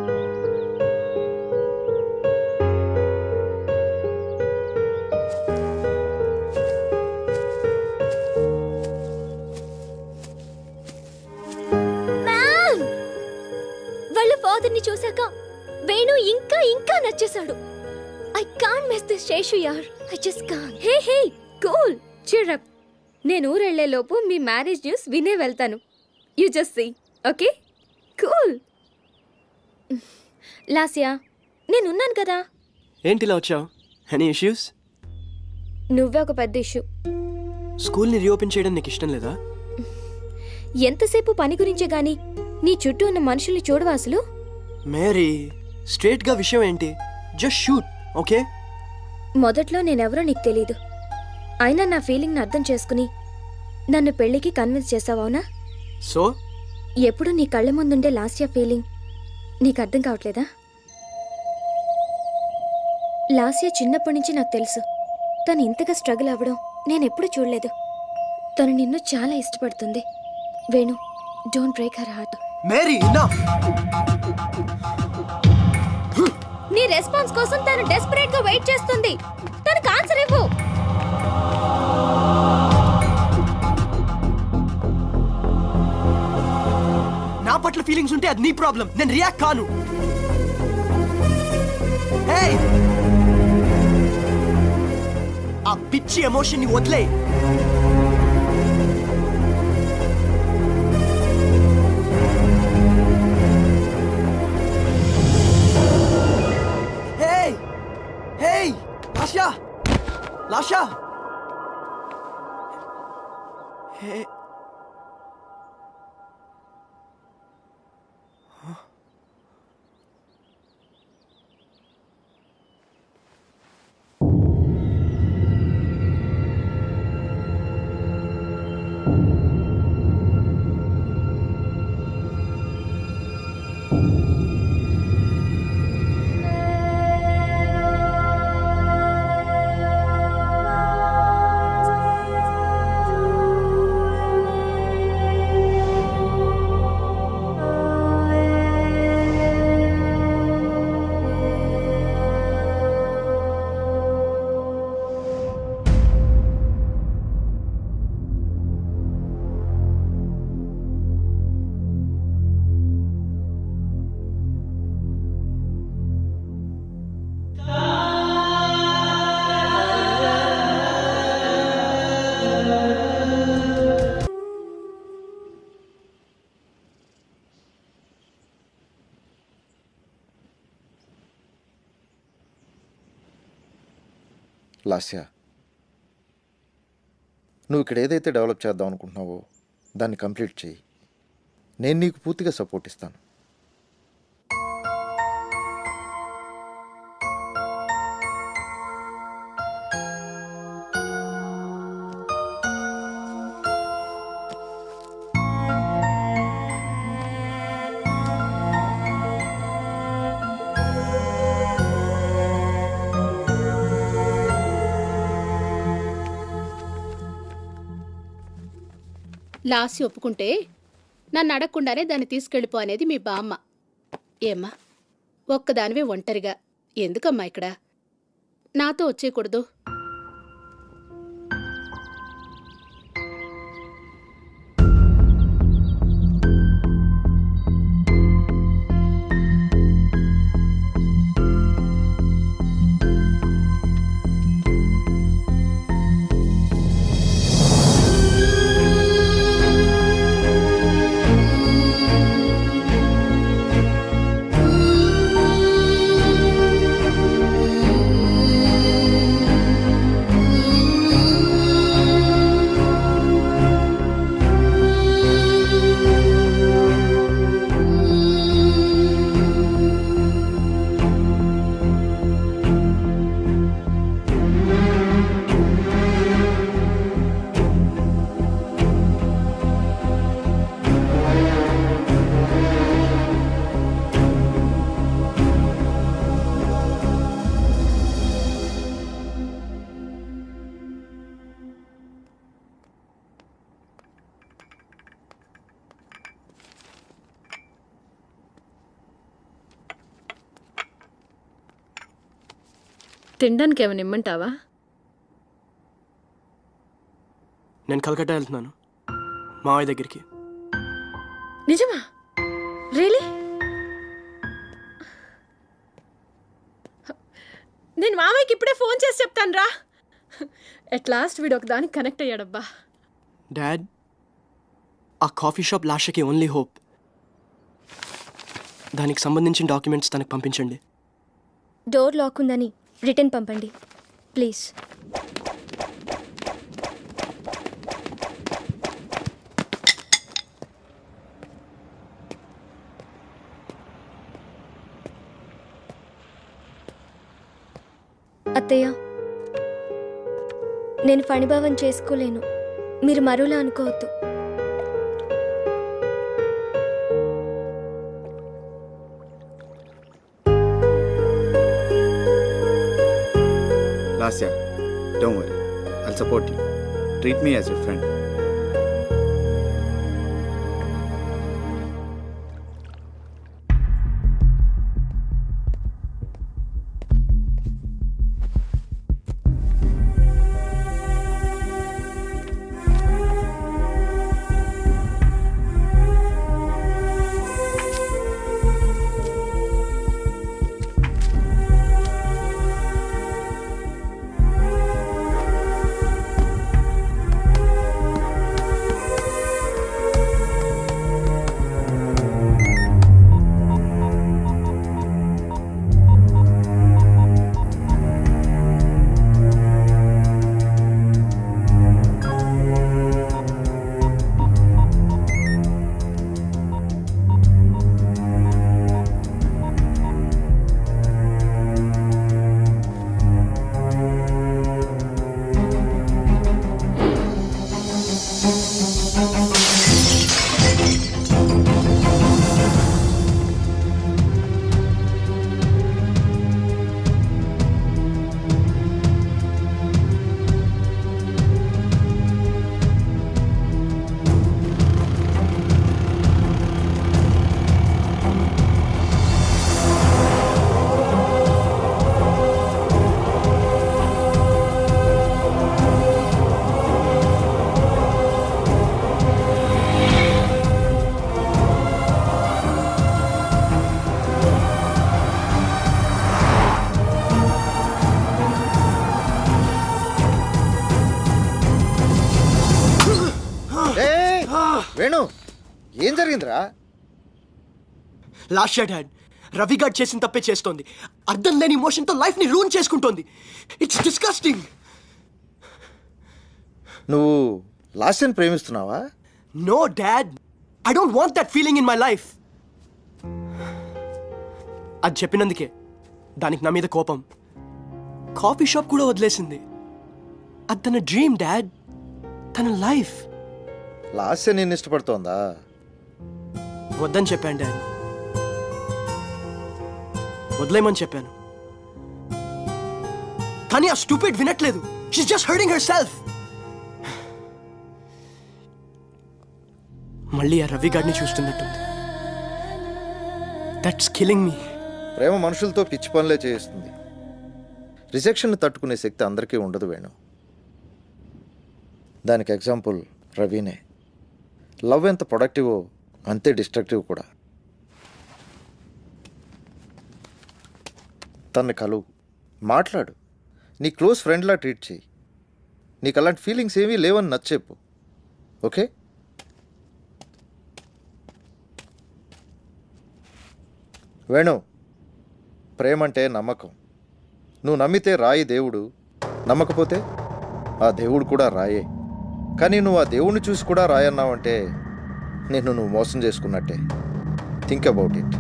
Speaker 8: మ్యామ్ వాళ్ళ ఫాదర్ ని చూశాక వేణు ఇంకా ఇంకా నచ్చేశాడు I can miss this Seshu యార్ I just can
Speaker 21: hey hey cool cheer up నేను ఊరెళ్లే లోపు మీ మ్యారేజ్ న్యూస్ వినే వెళ్తాను you just see okay cool Lasya నేనున్నాను కదా
Speaker 2: ఏంటి ఇలా వచ్చావు ఎనీ ఇష్యూస్
Speaker 21: నువ్వే ఒక పెద్ద ఇష్యూ
Speaker 2: స్కూల్ని రీఓపెన్ చేయడం నీకు ఇష్టం లేదా
Speaker 21: ఎంతసేపు పని గురించే గాని నీ చుట్టూ ఉన్న మనుషుల్ని చూడవా అసలు
Speaker 2: మేరీ స్ట్రేట్గా విషయం ఏంటి జస్ట్ షూట్ ఓకే
Speaker 21: మొదట్లో నేనెవరో నీకు తెలీదు అయినా నా ఫీలింగ్ని అర్థం చేసుకుని నన్ను పెళ్లికి కన్విన్స్ చేసావవునా
Speaker 2: సో
Speaker 21: ఎప్పుడు నీ కళ్ళ ముందుండే లాస్య ఫీలింగ్ నీకు అర్థం కావట్లేదా లాస్య చిన్నప్పటి నుంచి నాకు తెలుసు తను ఇంతగా స్ట్రగుల్ అవ్వడం నేను ఎప్పుడు చూడలేదు తను నిన్ను చాలా ఇష్టపడుతుంది Venu don't break her heart
Speaker 2: marry నా
Speaker 21: నీ రెస్పాన్స్ కోసం తను డెస్పరేట్ గా వెయిట్ చేస్తుంది తనకు ఆన్సర్ ఇవ్వు
Speaker 2: నా పట్ల ఫీలింగ్స్ ఉంటే అది నీ ప్రాబ్లం నేను రియాక్ట్ కాను Hey! ఆ పిచ్చి ఎమోషన్ ని వదిలే హే హే లాషా లాషా హే
Speaker 3: లాస్య నువ్వు ఇక్కడ ఏదైతే డెవలప్ చేద్దాం అనుకుంటున్నావో దాన్ని కంప్లీట్ చేయి నేను నీకు పూర్తిగా సపోర్ట్ ఇస్తాను
Speaker 6: లాసి ఒప్పుకుంటే నన్ను అడగకుండానే దాన్ని తీసుకెళ్ళిపో అనేది మీ బామ్మ ఏమ్మా ఒక్కదానివే ఒంటరిగా ఎందుకమ్మా ఇక్కడ నాతో వచ్చేయకూడదు
Speaker 1: తినడానికి ఏమైనా ఇమ్మంటావా
Speaker 2: నేను కలకట్టా వెళ్తున్నాను మావయ్య దగ్గరికి
Speaker 1: నిజమా రియలీ నేను మామయ్యకి ఇప్పుడే ఫోన్ చేసి చెప్తాను రా ఎట్ లాస్ట్ వీడు ఒక దానికి కనెక్ట్ అయ్యాడబ్బా
Speaker 2: డాడ్ ఆ కాఫీ షాప్ లాషకి ఓన్లీ హోప్ దానికి సంబంధించిన డాక్యుమెంట్స్ తనకు పంపించండి
Speaker 21: డోర్ లాక్ ఉందని రిటర్న్ పంపండి ప్లీజ్
Speaker 8: అత్తయ్య నేను ఫణిభావం చేసుకోలేను మీరు మరోలా అనుకోవద్దు
Speaker 12: Lasya, don't worry. I'll support you. Treat me as your friend.
Speaker 3: ఏయ్! వేణు ఏం జరిగిందిరా
Speaker 2: లాస్ట్ షా డాడ్ రవి గాడ్ చేసిన తప్పే చేస్తోంది అర్థం లేని ఇమోషన్తో లైఫ్ ని రూన్ చేసుకుంటోంది ఇట్స్ డిస్కస్టింగ్
Speaker 3: నువ్వు లాస్యని ప్రేమిస్తున్నావా
Speaker 2: no dad I don't want that feeling in my life అది చెప్పినందుకే దానికి నా మీద కోపం కాఫీ షాప్ కూడా వదిలేసింది అది తన డ్రీమ్ డాడ్ తన లైఫ్
Speaker 3: లాస్య నిన్ను ఇష్టపడుతోందా
Speaker 2: వద్దని చెప్పాను డాడ్ వదిలేమని చెప్పాను కానీ ఆ స్టూపిడ్ వినట్లేదు she's just hurting herself మళ్ళీ ఆ రవి గాడిని చూస్తున్నట్టుంది దట్స్ కిలింగ్ మీ
Speaker 3: ప్రేమ మనుషులతో పిచ్చి పనులే చేయిస్తుంది రిజెక్షన్ తట్టుకునే శక్తి అందరికీ ఉండదు వేణు దానికి ఎగ్జాంపుల్ రవినే లవ్ ఎంత ప్రొడక్టివో అంతే డిస్ట్రక్టివ్ కూడా తన్ని కలువు మాట్లాడు నీ క్లోజ్ ఫ్రెండ్లా ట్రీట్ చేయి నీకు అలాంటి ఫీలింగ్స్ ఏమీ లేవని నచ్చెప్పు ఓకే వేణు ప్రేమంటే నమ్మకం నువ్వు నమ్మితే రాయి దేవుడు నమ్మకపోతే ఆ దేవుడు కూడా రాయే కానీ నువ్వు ఆ దేవుడిని చూసి కూడా రాయన్నావంటే నిన్ను నువ్వు మోసం చేసుకున్నట్టే థింక్ అబౌట్ ఇట్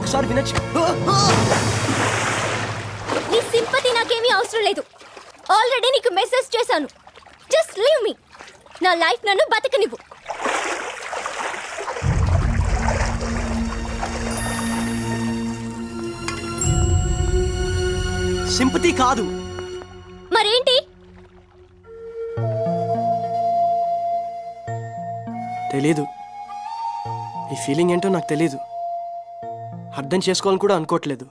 Speaker 2: ఒకసారి వినొచ్చు
Speaker 8: నీ సింపతి నాకేమీ అవసరం లేదు ఆల్రెడీ నీకు మెసేజ్ చేశాను జస్ట్ లీవ్ మీ నా లైఫ్ నన్ను బతకనివ్వు
Speaker 2: సింపతి కాదు
Speaker 8: మరేంటి
Speaker 2: తెలీదు ఈ ఫీలింగ్ ఏంటో నాకు తెలీదు అర్థం చేసుకోవాలని కూడా అనుకోవట్లేదు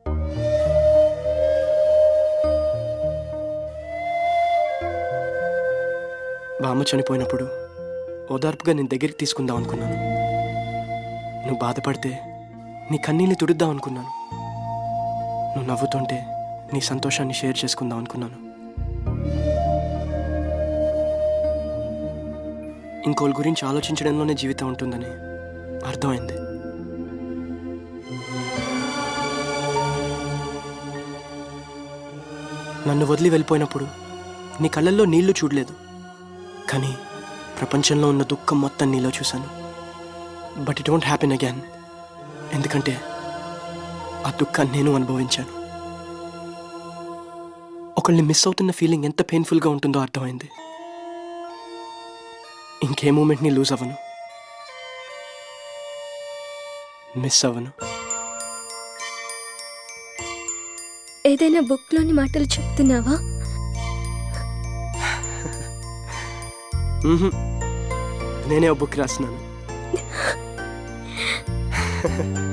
Speaker 2: బామ్మ చనిపోయినప్పుడు ఓదార్పుగా నేను దగ్గరికి తీసుకుందాం అనుకున్నాను నువ్వు బాధపడితే నీ కన్నీళ్ళని తుడుద్దాం అనుకున్నాను నువ్వు నవ్వుతుంటే నీ సంతోషాన్ని షేర్ చేసుకుందాం అనుకున్నాను ఇంకోళ్ళ గురించి ఆలోచించడంలోనే జీవితం ఉంటుందని అర్థమైంది నన్ను వదిలి వెళ్ళిపోయినప్పుడు నీ కళ్ళల్లో నీళ్లు చూడలేదు కానీ ప్రపంచంలో ఉన్న దుఃఖం మొత్తం నీలో చూశాను but it don't happen again ఎందుకంటే ఆ దుఃఖాన్ని నేను అనుభవించాను ఒకళ్ళని మిస్ అవుతున్న ఫీలింగ్ ఎంత పెయిన్ఫుల్గా ఉంటుందో అర్థమైంది ఇంకే మూమెంట్ని లూజ్ అవ్వను మిస్ అవ్వను
Speaker 8: ఏదైనా బుక్లోని మాటలు చెప్తున్నావా
Speaker 2: మ్మ్హ్. నేనే ఒక బుక్ రాస్తున్నాను